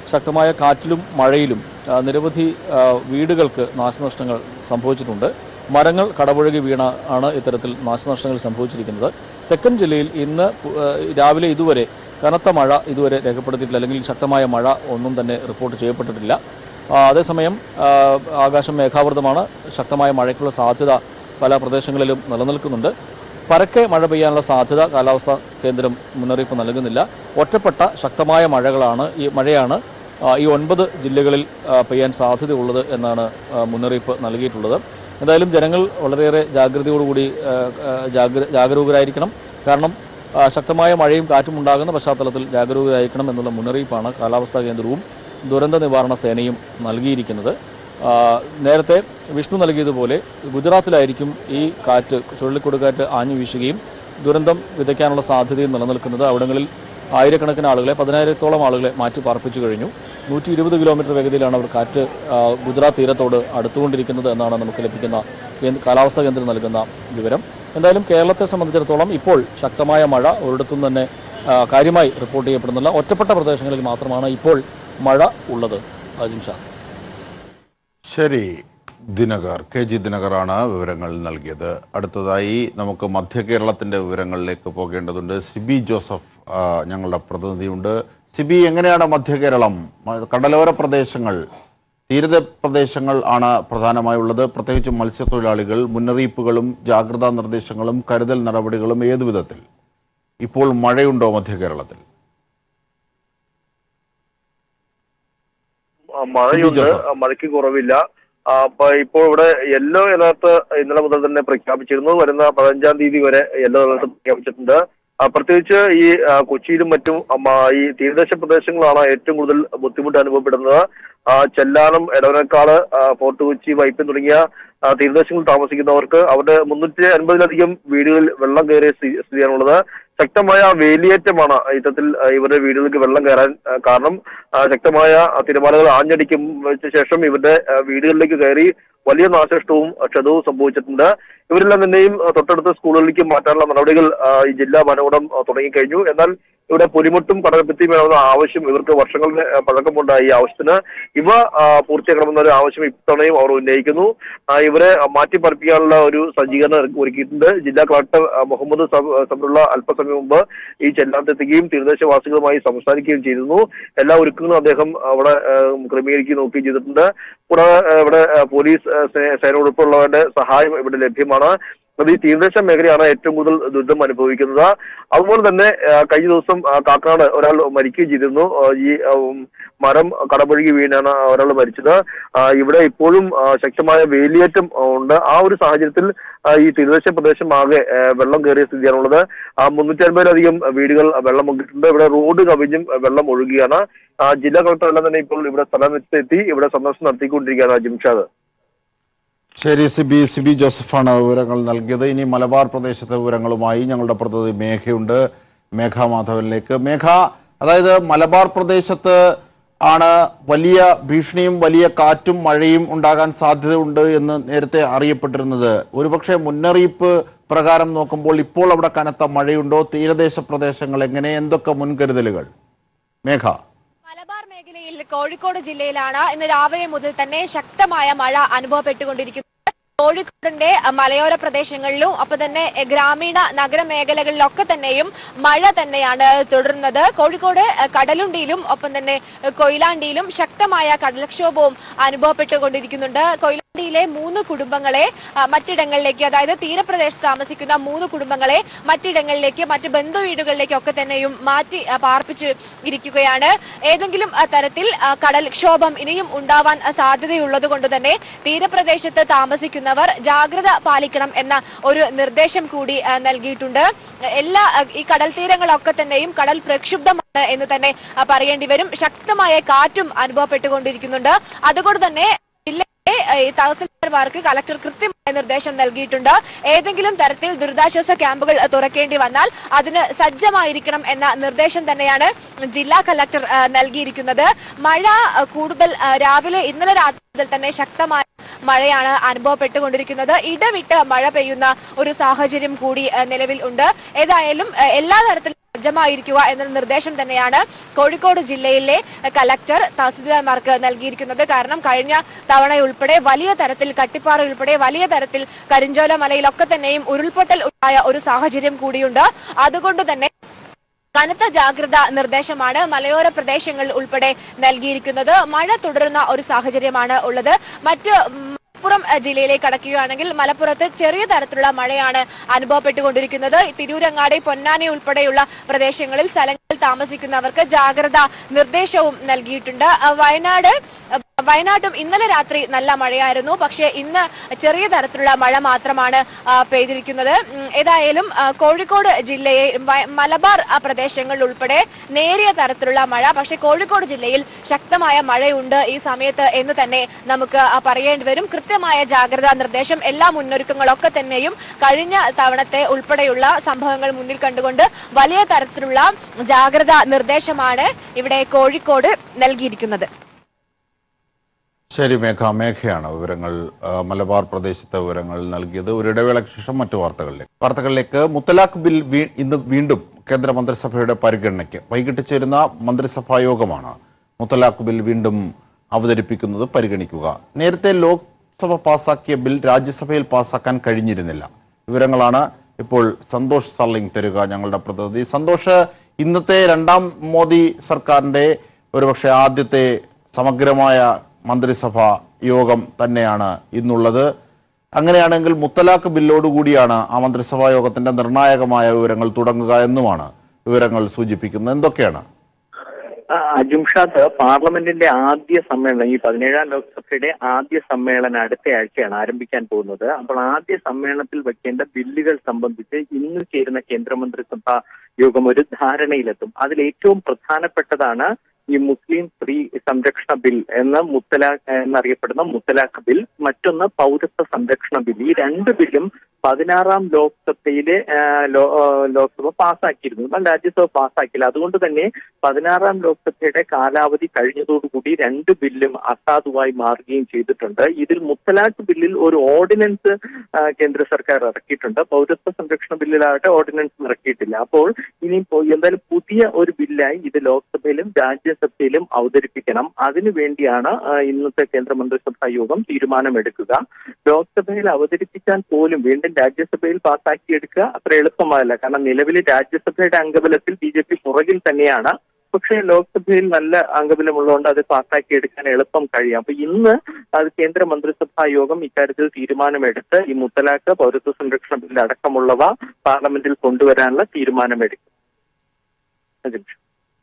ശക്തമായ കാറ്റിലും മഴയിലും ആ, നിരവധി ആ, വീടുകൾക്ക് നാശനഷ്ടങ്ങൾ സംഭവിച്ചിട്ടുണ്ട് മരങ്ങൾ കടപുഴകി വീണ ആണ് ഇത്തരത്തിൽ നാശനഷ്ടങ്ങൾ സംഭവിച്ചിരിക്കുന്നത് തെക്കൻ ജില്ലയിൽ ഇന്ന് പു- ആ, രാവിലെ ഇതുവരെ കനത്ത മഴ ഇതുവരെ രേഖപ്പെടുത്തിയിട്ടില്ല അല്ലെങ്കിൽ ശക്തമായ മഴ ഒന്നും തന്നെ റിപ്പോർട്ട് ചെയ്യപ്പെട്ടിട്ടില്ല ആ, അതേസമയം ആ, ആകാശം മേഘാവൃതമാണ് ശക്തമായ മഴയ്ക്കുള്ള സാധ്യത പല പ്രദേശങ്ങളിലും നിലനിൽക്കുന്നുണ്ട് പരക്കെ മഴ പെയ്യാനുള്ള സാധ്യത കാലാവസ്ഥാ കേന്ദ്രം മുന്നറിയിപ്പ് നൽകുന്നില്ല ഒറ്റപ്പെട്ട ശക്തമായ മഴകളാണ് ഈ മഴയാണ് ആ, ഈ ഒൻപത് ജില്ലകളിൽ ആ, പെയ്യാൻ സാധ്യതയുള്ളത് എന്നാണ് ആ, മുന്നറിയിപ്പ് നൽകിയിട്ടുള്ളത് എന്തായാലും ജനങ്ങൾ വളരെയേറെ ജാഗ്രതയോടുകൂടി ആ, ആ, ജാഗ്ര ജാഗരൂകരായിരിക്കണം കാരണം ആ, ശക്തമായ മഴയും കാറ്റും ഉണ്ടാകുന്ന പശ്ചാത്തലത്തിൽ ജാഗരൂകരായിരിക്കണം എന്നുള്ള മുന്നറിയിപ്പാണ് കാലാവസ്ഥാ കേന്ദ്രവും ദുരന്ത നിവാരണ സേനയും നൽകിയിരിക്കുന്നത് ആ, നേരത്തെ വിഷ്ണു നൽകിയതുപോലെ ഗുജറാത്തിലായിരിക്കും ഈ കാറ്റ് ചുഴലിക്കൊടുക്കാറ്റ് ആഞ്ഞു വീശുകയും ദുരന്തം വിതയ്ക്കാനുള്ള സാധ്യതയും നിലനിൽക്കുന്നത് അവിടങ്ങളിൽ ആയിരക്കണക്കിന് ആളുകളെ പതിനായിരത്തോളം ആളുകളെ മാറ്റി പാർപ്പിച്ചു കഴിഞ്ഞു നൂറ്റി ഇരുപത് കിലോമീറ്റർ വേഗതയിലാണ് അവർ കാറ്റ് ആ, ഗുജറാത്ത് തീരത്തോട് അടുത്തുകൊണ്ടിരിക്കുന്നത് എന്നാണ് നമുക്ക് ലഭിക്കുന്ന കേന്ദ്ര കാലാവസ്ഥാ കേന്ദ്രം നൽകുന്ന വിവരം എന്തായാലും കേരളത്തെ സംബന്ധിച്ചിടത്തോളം ഇപ്പോൾ ശക്തമായ മഴ ഒരിടത്തും തന്നെ ആ, കാര്യമായി റിപ്പോർട്ട് ചെയ്യപ്പെടുന്നില്ല ഒറ്റപ്പെട്ട പ്രദേശങ്ങളിൽ മാത്രമാണ് ഇപ്പോൾ മഴ ഉള്ളത് അജിം ഷാ ശരി ദിനകർ കെ ജി ദിനകറാണ് വിവരങ്ങൾ നൽകിയത് അടുത്തതായി നമുക്ക് മധ്യ കേരളത്തിന്റെ വിവരങ്ങളിലേക്ക് പോകേണ്ടതുണ്ട് സിബി ജോസഫ് ആ, ഞങ്ങളുടെ പ്രതിനിധിയുണ്ട് സിബി എങ്ങനെയാണ് മധ്യ കേരളം മ- കടലോര പ്രദേശങ്ങൾ തീരത പ്രദേശങ്ങൾ ആണ് പ്രധാനമായുള്ളത് പ്രത്യേകിച്ചും മത്സ്യത്തൊഴിലാളികൾ മുന്നറിയിപ്പുകളും ജാഗ്രതാ നിർദ്ദേശങ്ങളും കരുതൽ നടപടികളും ഏതു വിധത്തിൽ ഇപ്പോൾ മഴയുണ്ടോ മധ്യ കേരളത്തിൽ ആ, മഴയുണ്ട് ജോസഫ്. ആ, മഴയ്ക്ക് കുറവില്ല ആ, അപ്പൊ ഇപ്പോൾ ഇവിടെ യെല്ലോ അലർട്ട് ഇന്നലെ മുതൽ തന്നെ പ്രഖ്യാപിച്ചിരുന്നു വരുന്ന പതിനഞ്ചാം തീയതി വരെ യെല്ലോ അലർട്ട് പ്രഖ്യാപിച്ചിട്ടുണ്ട് ആ, പ്രത്യേകിച്ച് ഈ ആ, കൊച്ചിയിലും മറ്റും ആ, മ- ഈ തീരദേശ പ്രദേശങ്ങളാണ് ഏറ്റവും കൂടുതൽ ബുദ്ധിമുട്ട് അനുഭവപ്പെടുന്നത് ആ, ചെല്ലാനം എടവനക്കാട് ആ, ഫോർട്ട് കൊച്ചി വൈപ്പിൻ തുടങ്ങിയ ആ, തീരദേശങ്ങളിൽ താമസിക്കുന്നവർക്ക് അവരുടെ മുന്നൂറ്റി അൻപതിലധികം വീടുകളിൽ വെള്ളം കയറിയ സ്ഥിതി- സ്ഥിതിയാണുള്ളത് ശക്തമായ വേലിയേറ്റമാണ് ഇത്തരത്തിൽ ആ, ഇവരുടെ വീടുകൾക്ക് വെള്ളം കയറാൻ ആ, കാരണം ആ, ശക്തമായ ആ, തിരമാലകൾ ആഞ്ഞടിക്കും വെച്ച ശേഷം ഇവരുടെ ആ, വീടുകളിലേക്ക് കയറി വലിയ നാശനഷ്ടവും ആ, ക്ഷതവും സംഭവിച്ചിട്ടുണ്ട് ഇവരെല്ലാം തന്നെയും ആ, തൊട്ടടുത്ത സ്കൂളുകളിലേക്ക് മാറ്റാനുള്ള നടപടികൾ ആ, ഈ ജില്ലാ ഭരണകൂടം ആ, തുടങ്ങിക്കഴിഞ്ഞു എന്നാൽ ഇവിടെ പുലിമുട്ടും കടൽഭിത്തിയും വേണമെന്ന ആവശ്യം ഇവർക്ക് വർഷങ്ങളുടെ ആ, പഴക്കമുണ്ട് ഈ ആവശ്യത്തിന് ഇവ ആ, പൂർത്തിയാക്കണമെന്ന ഒരു ആവശ്യം ഇത്തവണയും അവർ ഉന്നയിക്കുന്നു ആ, ഇവരെ മാറ്റി പറപ്പിക്കാനുള്ള ഒരു സജ്ജീകരണം ഒരുക്കിയിട്ടുണ്ട് ജില്ലാ കളക്ടർ ആ, മുഹമ്മദ് സബ്- സബറുള്ള അല്പസമയം മുമ്പ് ഈ ചെല്ലാത്തെത്തുകയും തീരദേശവാസികളുമായി സംസാരിക്കുകയും ചെയ്തിരുന്നു എല്ലാ ഒരുക്കങ്ങളും അദ്ദേഹം അവിടെ ആ, ക്രമീകരിക്കുകയും നോക്കുകയും ചെയ്തിട്ടുണ്ട് കൂടാതെ ആ, ഇവിടെ ആ, പോലീസ് ആ, സേ- സേന ഉൾപ്പെടെയുള്ളവരുടെ സഹായം ഇവിടെ ലഭ്യമാണ് അത് ഈ തീരദേശ മേഖലയാണ് ഏറ്റവും കൂടുതൽ ദുരിതം അനുഭവിക്കുന്നത് അതുപോലെ തന്നെ ആ, കഴിഞ്ഞ ദിവസം ആ, കാക്കനാട് ഒരാൾ മരിക്കുകയും ചെയ്തിരുന്നു ആ, ഈ ആ, ഉം, മരം കടപുഴകി വീണാണ് ഒരാൾ മരിച്ചത് ആ, ഇവിടെ ഇപ്പോഴും ആ, ശക്തമായ വേലിയേറ്റം ആ, ഉണ്ട് ആ ഒരു സാഹചര്യത്തിൽ ആ, ഈ തീരദേശ പ്രദേശം ആകെ ആ, വെള്ളം കയറിയ സ്ഥിതിയാണുള്ളത് ആ മുന്നൂറ്റി അൻപതിലധികം വീടുകൾ വെള്ളം മുങ്ങിയിട്ടുണ്ട് ഇവിടെ റോഡ് കവിഞ്ഞും വെള്ളം ഒഴുകുകയാണ് ആ, ജില്ലാ കളക്ടർ എല്ലാം തന്നെ ഇപ്പോൾ ഇവിടെ സ്ഥലത്തെത്തി ഇവിടെ സന്ദർശനം നടത്തിക്കൊണ്ടിരിക്കുകയാണ് ജിംഷാദ് ശരി സിബി സിബി ജോസഫാണ് വിവരങ്ങൾ നൽകിയത് ഇനി മലബാർ പ്രദേശത്തെ വിവരങ്ങളുമായി ഞങ്ങളുടെ പ്രതിനിധി മേഘയുണ്ട് മേഘ മാധവനിലേക്ക് മേഘ അതായത് മലബാർ പ്രദേശത്ത് ആണ് വലിയ ഭീഷണിയും വലിയ കാറ്റും മഴയും ഉണ്ടാകാൻ സാധ്യതയുണ്ട് എന്ന് നേരത്തെ അറിയപ്പെട്ടിരുന്നത് ഒരുപക്ഷെ മുന്നറിയിപ്പ് പ്രകാരം നോക്കുമ്പോൾ ഇപ്പോൾ അവിടെ കനത്ത മഴയുണ്ടോ തീരദേശ പ്രദേശങ്ങൾ എങ്ങനെ എന്തൊക്കെ മുൻകരുതലുകൾ മേഘ മലബാർ മേഖലയിൽ കോഴിക്കോട് ജില്ലയിലാണ് ഇന്ന് രാവിലെ മുതൽ തന്നെ ശക്തമായ മഴ അനുഭവപ്പെട്ടുകൊണ്ടിരിക്കുന്നത് കോഴിക്കോടിന്റെ അഹ്, മലയോര പ്രദേശങ്ങളിലും ഒപ്പം തന്നെ എഹ്, ഗ്രാമീണ നഗര മേഖലകളിലൊക്കെ തന്നെയും മഴ തന്നെയാണ് തുടരുന്നത് കോഴിക്കോട് അഹ്, കടലുണ്ടിയിലും ഒപ്പം തന്നെ അഹ്, കൊയിലാണ്ടിയിലും ശക്തമായ കടൽക്ഷോഭവും അനുഭവപ്പെട്ടുകൊണ്ടിരിക്കുന്നുണ്ട് കൊയിലാണ്ടിയിലെ മൂന്ന് കുടുംബങ്ങളെ അഹ്, മറ്റിടങ്ങളിലേക്ക് അതായത് തീരപ്രദേശത്ത് താമസിക്കുന്ന മൂന്ന് കുടുംബങ്ങളെ മറ്റിടങ്ങളിലേക്ക് മറ്റ് ബന്ധു വീടുകളിലേക്കൊക്കെ തന്നെയും മാറ്റി അഹ്, പാർപ്പിച്ച് ഇരിക്കുകയാണ് ഏതെങ്കിലും അഹ്, തരത്തിൽ അഹ്, കടൽക്ഷോഭം ഇനിയും ഉണ്ടാവാൻ അഹ്, സാധ്യതയുള്ളത് കൊണ്ട് തന്നെ തീരപ്രദേശത്ത് താമസിക്കുന്നവർ ജാഗ്രത പാലിക്കണം എന്ന ഒരു നിർദ്ദേശം കൂടി അഹ്, നൽകിയിട്ടുണ്ട് എല്ലാ അഹ്, ഈ കടൽ തീരങ്ങളൊക്കെ തന്നെയും കടൽ പ്രക്ഷുബ്ധമാണ് എന്ന് തന്നെ അഹ്, പറയേണ്ടി വരും ശക്തമായ കാറ്റും അനുഭവപ്പെട്ടുകൊണ്ടിരിക്കുന്നുണ്ട് അതുകൊണ്ട് തന്നെ ജില്ലയിലെ അഹ്, ഈ തഹസിൽദാർമാർക്ക് കലക്ടർ കൃത്യമായ നിർദ്ദേശം നൽകിയിട്ടുണ്ട് ഏതെങ്കിലും തരത്തിൽ ദുരിതാശ്വാസ ക്യാമ്പുകൾ അഹ്, തുറക്കേണ്ടി വന്നാൽ അതിന് സജ്ജമായിരിക്കണം എന്ന നിർദ്ദേശം തന്നെയാണ് ജില്ലാ കലക്ടർ അഹ്, നൽകിയിരിക്കുന്നത് മഴ അഹ്, കൂടുതൽ അഹ്, രാവിലെ ഇന്നലെ രാത്രി മുതൽ തന്നെ ശക്തമായ മഴയാണ് അനുഭവപ്പെട്ടുകൊണ്ടിരിക്കുന്നത് ഇടവിട്ട് മഴ പെയ്യുന്ന ഒരു സാഹചര്യം കൂടി അഹ്, നിലവിൽ ഉണ്ട് ഏതായാലും അഹ്, എല്ലാ തരത്തിലും സജ്ജമായിരിക്കുക എന്നൊരു നിർദ്ദേശം തന്നെയാണ് കോഴിക്കോട് ജില്ലയിലെ കലക്ടർ തഹസിൽദാർമാർക്ക് നൽകിയിരിക്കുന്നത് കാരണം കഴിഞ്ഞ തവണയുൾപ്പെടെ വലിയ തരത്തിൽ കട്ടിപ്പാറ ഉൾപ്പെടെ വലിയ തരത്തിൽ കരിഞ്ചോല മലയിലൊക്കെ തന്നെയും ഉരുൾപൊട്ടൽ ഉണ്ടായ ഒരു സാഹചര്യം കൂടിയുണ്ട് അതുകൊണ്ട് തന്നെ കനത്ത ജാഗ്രത നിർദ്ദേശമാണ് മലയോര പ്രദേശങ്ങളിൽ ഉൾപ്പെടെ നൽകിയിരിക്കുന്നത് മഴ തുടരുന്ന ഒരു സാഹചര്യമാണ് ഉള്ളത് മറ്റ് മലപ്പുറം അഹ്, ജില്ലയിലേക്ക് കടക്കുകയാണെങ്കിൽ മലപ്പുറത്ത് ചെറിയ തരത്തിലുള്ള മഴയാണ് അനുഭവപ്പെട്ടുകൊണ്ടിരിക്കുന്നത് തിരൂരങ്ങാടി പൊന്നാനി ഉൾപ്പെടെയുള്ള പ്രദേശങ്ങളിൽ സ്ഥലങ്ങളിൽ താമസിക്കുന്നവർക്ക് ജാഗ്രത നിർദ്ദേശവും നൽകിയിട്ടുണ്ട് അഹ്, വയനാട് അഹ്, വയനാട്ടും ഇന്നലെ രാത്രി നല്ല മഴയായിരുന്നു പക്ഷേ ഇന്ന് ചെറിയ തരത്തിലുള്ള മഴ മാത്രമാണ് ആ, പെയ്തിരിക്കുന്നത് ഉം, ഏതായാലും ആ, കോഴിക്കോട് ജില്ലയെ വയ- മലബാർ ആ, പ്രദേശങ്ങളിൽ ഉൾപ്പെടെ നേരിയ തരത്തിലുള്ള മഴ പക്ഷേ കോഴിക്കോട് ജില്ലയിൽ ശക്തമായ മഴയുണ്ട് ഈ സമയത്ത് എന്ന് തന്നെ നമുക്ക് ആ, പറയേണ്ടി വരും കൃത്യമായ ജാഗ്രതാ നിർദ്ദേശം എല്ലാ മുന്നൊരുക്കങ്ങളൊക്കെ തന്നെയും കഴിഞ്ഞ തവണത്തെ ഉൾപ്പെടെയുള്ള സംഭവങ്ങൾ മുന്നിൽ കണ്ടുകൊണ്ട് വലിയ തരത്തിലുള്ള ജാഗ്രതാ നിർദ്ദേശമാണ് ഇവിടെ കോഴിക്കോട് നൽകിയിരിക്കുന്നത് ശരി മേഘ മേഘയാണ് വിവരങ്ങൾ ആ, മലബാർ പ്രദേശത്തെ വിവരങ്ങൾ നൽകിയത് ഒരു ഇടവേളയ്ക്ക് ശേഷം മറ്റു വാർത്തകളിലേക്ക് വാർത്തകളിലേക്ക് മുത്തലാഖ് ബിൽ വീ- ഇന്ന് വീണ്ടും കേന്ദ്ര മന്ത്രിസഭയുടെ പരിഗണനയ്ക്ക് വൈകിട്ട് ചേരുന്ന മന്ത്രിസഭാ യോഗമാണ് മുത്തലാഖ് ബിൽ വീണ്ടും അവതരിപ്പിക്കുന്നത് പരിഗണിക്കുക നേരത്തെ ലോക്സഭ പാസാക്കിയ ബിൽ രാജ്യസഭയിൽ പാസാക്കാൻ കഴിഞ്ഞിരുന്നില്ല വിവരങ്ങളാണ് ഇപ്പോൾ സന്തോഷ് സർലിംഗ് തരിക ഞങ്ങളുടെ പ്രതിനിധി സന്തോഷ് ഇന്നത്തെ രണ്ടാം മോദി സർക്കാരിന്റെ ഒരുപക്ഷെ ആദ്യത്തെ സമഗ്രമായ മന്ത്രിസഭ യോഗം തന്നെയാണ് ഇന്നുള്ളത് അങ്ങനെയാണെങ്കിൽ മുത്തലാഖ് ബില്ലോടുകൂടിയാണ് ആ മന്ത്രിസഭാ യോഗത്തിന്റെ നിർണായകമായ വിവരങ്ങൾ തുടങ്ങുക എന്നുമാണ് വിവരങ്ങൾ സൂചിപ്പിക്കുന്നത് എന്തൊക്കെയാണ് ആ, അജുംഷാദ് പാർലമെന്റിന്റെ ആദ്യ സമ്മേളനം ഈ പതിനേഴാം ലോക്സഭയുടെ ആദ്യ സമ്മേളനം അടുത്ത ആഴ്ചയാണ് ആരംഭിക്കാൻ പോകുന്നത് അപ്പോൾ ആദ്യ സമ്മേളനത്തിൽ വെക്കേണ്ട ബില്ലുകൾ സംബന്ധിച്ച് ഇന്ന് ചേരുന്ന കേന്ദ്രമന്ത്രിസഭാ യോഗം ഒരു ധാരണയിലെത്തും അതിൽ ഏറ്റവും പ്രധാനപ്പെട്ടതാണ് ഈ മുസ്ലിം സ്ത്രീ സംരക്ഷണ ബിൽ എന്ന മുത്തലാഖ് എന്നറിയപ്പെടുന്ന മുത്തലാഖ് ബിൽ മറ്റൊന്ന് പൗരത്വ സംരക്ഷണ ബിൽ ഈ രണ്ട് ബില്ലും പതിനാറാം ലോക്സഭയിലെ ആ, ലോ- ആ, ലോക്സഭ പാസ്സാക്കിയിരുന്നു എന്നാൽ രാജ്യസഭ പാസ്സാക്കില്ല അതുകൊണ്ട് തന്നെ പതിനാറാം ലോക്സഭയുടെ കാലാവധി കഴിഞ്ഞതോടുകൂടി രണ്ട് ബില്ലും അസാധുവായി മാറുകയും ചെയ്തിട്ടുണ്ട് ഇതിൽ മുത്തലാഖ് ബില്ലിൽ ഒരു ഓർഡിനൻസ് ആ, കേന്ദ്ര സർക്കാർ ഇറക്കിയിട്ടുണ്ട് പൗരത്വ സംരക്ഷണ ബില്ലിലാകട്ടെ ഓർഡിനൻസ് ഇറക്കിയിട്ടില്ല അപ്പോൾ ഇനി പോ- എന്തായാലും പുതിയ ഒരു ബില്ലായി ഇത് ലോക്സഭയിലും രാജ്യസഭയിലും അവതരിപ്പിക്കണം അതിനു വേണ്ടിയാണ് ആ, ഇന്നത്തെ കേന്ദ്രമന്ത്രിസഭാ യോഗം തീരുമാനമെടുക്കുക ലോക്സഭയിൽ അവതരിപ്പിക്കാൻ പോലും വീണ്ടും രാജ്യസഭയിൽ പാസ്സാക്കിയെടുക്കുക അത്ര എളുപ്പമാകില്ല കാരണം നിലവിലെ രാജ്യസഭയുടെ അംഗബലത്തിൽ ബി ജെ പി പുറകിൽ തന്നെയാണ് പക്ഷേ ലോക്സഭയിൽ നല്ല അംഗബലമുള്ളതുകൊണ്ട് അത് പാസ്സാക്കിയെടുക്കാൻ എളുപ്പം കഴിയും അപ്പൊ ഇന്ന് അത് കേന്ദ്ര മന്ത്രിസഭാ യോഗം ഇക്കാര്യത്തിൽ തീരുമാനമെടുത്ത് ഈ മുത്തലാഖ് പൗരത്വ സംരക്ഷണ ബില്ല് അടക്കമുള്ളവ പാർലമെന്റിൽ കൊണ്ടുവരാനുള്ള തീരുമാനമെടുക്കും അജിംഷ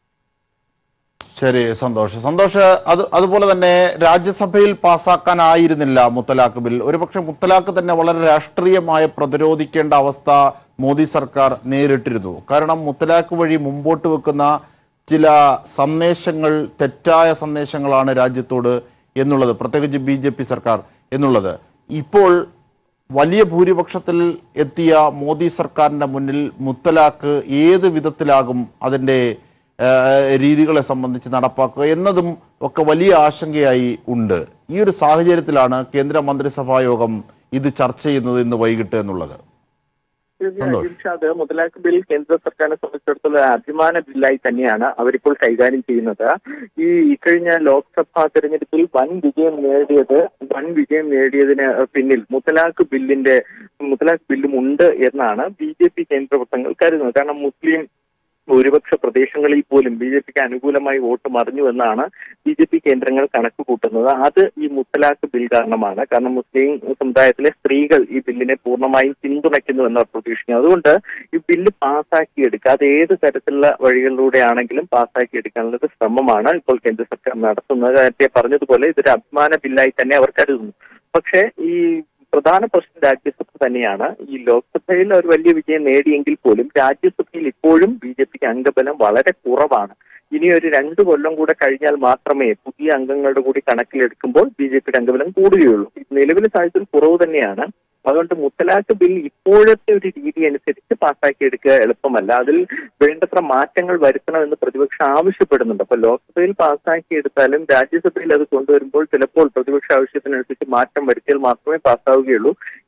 ശരി സന്തോഷ് സന്തോഷ് അത് അതുപോലെ തന്നെ രാജ്യസഭയിൽ പാസ്സാക്കാനായിരുന്നില്ല മുത്തലാഖ് ബിൽ ഒരുപക്ഷെ മുത്തലാഖ് തന്നെ വളരെ രാഷ്ട്രീയമായി പ്രതിരോധിക്കേണ്ട അവസ്ഥ മോദി സർക്കാർ നേരിട്ടിരുന്നു കാരണം മുത്തലാഖ് വഴി മുമ്പോട്ട് വെക്കുന്ന ചില സന്ദേശങ്ങൾ തെറ്റായ സന്ദേശങ്ങളാണ് രാജ്യത്തോട് എന്നുള്ളത് പ്രത്യേകിച്ച് ബി ജെ പി സർക്കാർ എന്നുള്ളത് ഇപ്പോൾ വലിയ ഭൂരിപക്ഷത്തിൽ എത്തിയ മോദി സർക്കാരിന്റെ മുന്നിൽ മുത്തലാഖ് ഏത് വിധത്തിലാകും അതിൻ്റെ ഏഹ്, രീതികളെ സംബന്ധിച്ച് നടപ്പാക്കുക എന്നതും ഒക്കെ വലിയ ആശങ്കയായി ഉണ്ട് ഈ ഒരു സാഹചര്യത്തിലാണ് കേന്ദ്ര മന്ത്രിസഭാ യോഗം ഇത് ചർച്ച ചെയ്യുന്നത് ഇന്ന് വൈകിട്ട് എന്നുള്ളത് സന്തോഷ്. ഇർഷാദ് മുതലാഖ് ബിൽ കേന്ദ്ര സർക്കാരിനെ സംബന്ധിച്ചിടത്തോളം അഭിമാന ബില്ലായി തന്നെയാണ് അവരിപ്പോൾ കൈകാര്യം ചെയ്യുന്നത് ഈ ഇക്കഴിഞ്ഞ ലോക്സഭാ തെരഞ്ഞെടുപ്പിൽ വൻ വിജയം നേടിയത് വൻ വിജയം നേടിയതിന് പിന്നിൽ മുത്തലാഖ് ബില്ലിന്റെ മുത്തലാഖ് ബില്ലും ഉണ്ട് എന്നാണ് ബി ജെ പി കേന്ദ്ര വൃത്തങ്ങൾ കരുതുന്നത് കാരണം മുസ്ലിം ഭൂരിപക്ഷ പ്രദേശങ്ങളിൽ പോലും ബി ജെ പിക്ക് അനുകൂലമായി വോട്ട് മറിഞ്ഞു എന്നാണ് ബി ജെ പി കേന്ദ്രങ്ങൾ കണക്ക് കൂട്ടുന്നത് അത് ഈ മുത്തലാഖ് ബിൽ കാരണമാണ് കാരണം മുസ്ലിം സമുദായത്തിലെ സ്ത്രീകൾ ഈ ബില്ലിനെ പൂർണ്ണമായും പിന്തുണയ്ക്കുന്നു എന്നാണ് പ്രതീക്ഷിക്കുന്നത് അതുകൊണ്ട് ഈ ബില്ല് പാസ്സാക്കിയെടുക്കുക അത് ഏത് തരത്തിലുള്ള വഴികളിലൂടെ ആണെങ്കിലും പാസ്സാക്കിയെടുക്കാനുള്ള ഒരു ശ്രമമാണ് ഇപ്പോൾ കേന്ദ്ര സർക്കാർ നടത്തുന്നത് നേരത്തെ പറഞ്ഞതുപോലെ ഇതൊരു അഭിമാന ബില്ലായി തന്നെ അവർ കരുതുന്നു പക്ഷേ ഈ പ്രധാന പ്രശ്നം രാജ്യസഭ തന്നെയാണ് ഈ ലോക്സഭയിൽ ഒരു വലിയ വിജയം നേടിയെങ്കിൽ പോലും രാജ്യസഭയിൽ ഇപ്പോഴും ബി ജെ പിക്ക് അംഗബലം വളരെ കുറവാണ് ഇനി ഒരു രണ്ട് കൊല്ലം കൂടെ കഴിഞ്ഞാൽ മാത്രമേ പുതിയ അംഗങ്ങളുടെ കൂടി കണക്കിലെടുക്കുമ്പോൾ ബി ജെ പിയുടെ അംഗബലം കൂടുകയുള്ളൂ നിലവിലെ സാഹചര്യത്തിൽ കുറവ് തന്നെയാണ് അതുകൊണ്ട് മുത്തലാഖ് ബിൽ ഇപ്പോഴത്തെ ഒരു രീതി അനുസരിച്ച് പാസ്സാക്കിയെടുക്കുക എളുപ്പമല്ല അതിൽ വേണ്ടത്ര മാറ്റങ്ങൾ വരുത്തണമെന്ന് പ്രതിപക്ഷം ആവശ്യപ്പെടുന്നുണ്ട് അപ്പൊ ലോക്സഭയിൽ പാസ്സാക്കിയെടുത്താലും രാജ്യസഭയിൽ അത് കൊണ്ടുവരുമ്പോൾ ചിലപ്പോൾ പ്രതിപക്ഷ ആവശ്യത്തിനനുസരിച്ച് മാറ്റം വരുത്തിയാൽ മാത്രമേ പാസ്സാവുകയുള്ളൂ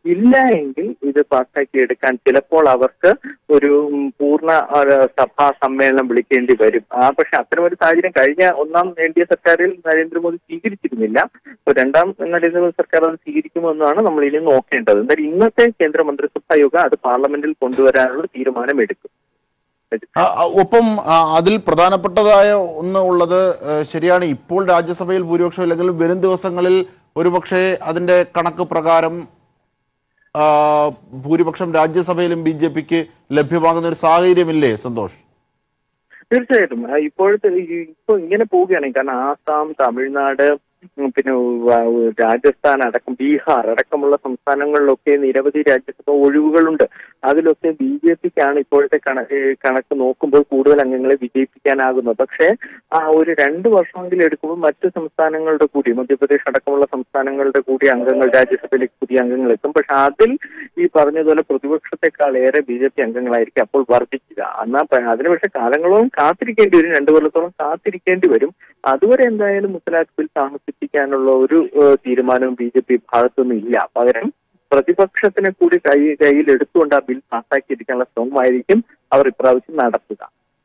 ഇല്ല എങ്കിൽ ഇത് പാസ്സാക്കി എടുക്കാൻ ചിലപ്പോൾ അവർക്ക് ഒരു ഉം, പൂർണ്ണ ആ, സഭാ സമ്മേളനം വിളിക്കേണ്ടി വരും ആ പക്ഷെ അത്തരം ഒരു സാഹചര്യം കഴിഞ്ഞ ഒന്നാം എൻ ഡി എ സർക്കാരിൽ നരേന്ദ്രമോദി സ്വീകരിച്ചിരുന്നില്ല അപ്പൊ രണ്ടാം നരേന്ദ്രമോദി സർക്കാർ അത് സ്വീകരിക്കുമെന്നാണ് നമ്മൾ ഇനി നോക്കേണ്ടത് എന്തായാലും ഇന്നത്തെ കേന്ദ്ര മന്ത്രിസഭാ യോഗം അത് പാർലമെന്റിൽ കൊണ്ടുവരാനുള്ള തീരുമാനം എടുക്കും ആ, ആ, ഒപ്പം ആ, അതിൽ പ്രധാനപ്പെട്ടതായ ഒന്ന് ഉള്ളത് ഏ, ശരിയാണ് ഇപ്പോൾ രാജ്യസഭയിൽ ഭൂരിപക്ഷം ഇല്ലെങ്കിൽ വരും ദിവസങ്ങളിൽ ഒരുപക്ഷെ അതിന്റെ കണക്ക് പ്രകാരം ആ, ഭൂരിപക്ഷം രാജ്യസഭയിലും ബി ജെ പിക്ക് ലഭ്യമാകുന്ന ഒരു സാഹചര്യമില്ലേ സന്തോഷ് തീർച്ചയായിട്ടും ആ, ഇപ്പോഴത്തെ ഈ- ഇപ്പൊ ഇങ്ങനെ പോവുകയാണെങ്കിൽ കാരണം ആസാം തമിഴ്നാട് ഉം, പിന്നെ വ- രാജസ്ഥാൻ അടക്കം ബീഹാർ അടക്കമുള്ള സംസ്ഥാനങ്ങളിലൊക്കെ നിരവധി രാജ്യസഭ ഒഴിവുകളുണ്ട് അതിലൊക്കെ ബി ജെ പിക്കാണ് ഇപ്പോഴത്തെ കണ- ഏ, കണക്ക് നോക്കുമ്പോൾ കൂടുതൽ അംഗങ്ങളെ വിജയിപ്പിക്കാനാകുന്നത് പക്ഷേ ആ ഒരു രണ്ട് വർഷമെങ്കിലും എടുക്കുമ്പോൾ മറ്റ് സംസ്ഥാനങ്ങളുടെ കൂടി മധ്യപ്രദേശ് അടക്കമുള്ള സംസ്ഥാനങ്ങളുടെ കൂടി അംഗങ്ങൾ രാജ്യസഭയിലേക്ക് പുതിയ അംഗങ്ങൾ എത്തും പക്ഷെ അതിൽ ഈ പറഞ്ഞതുപോലെ പ്രതിപക്ഷത്തെക്കാൾ ഏറെ ബി ജെ പി അംഗങ്ങളായിരിക്കും അപ്പോൾ വർദ്ധിക്കുക എന്നാൽ പ- അതിന് പക്ഷെ കാലങ്ങളോളം കാത്തിരിക്കേണ്ടി വരും രണ്ടു കൊല്ലത്തോളം കാത്തിരിക്കേണ്ടി വരും അതുവരെ എന്തായാലും മുത്തലാഖ് ബിൽ താമസിപ്പിക്കാനുള്ള ഒരു ഏഹ്, തീരുമാനവും ബി ജെ പി ഭാഗത്തുനിന്നും ഇല്ല പകരം പ്രതിപക്ഷത്തിനെ കൂടി കൈ കയ്യിൽ എടുത്തുകൊണ്ട് ആ ബിൽ പാസ്സാക്കിയിരിക്കാനുള്ള ശ്രമമായിരിക്കും അവർ ഇപ്രാവശ്യം നടത്തുക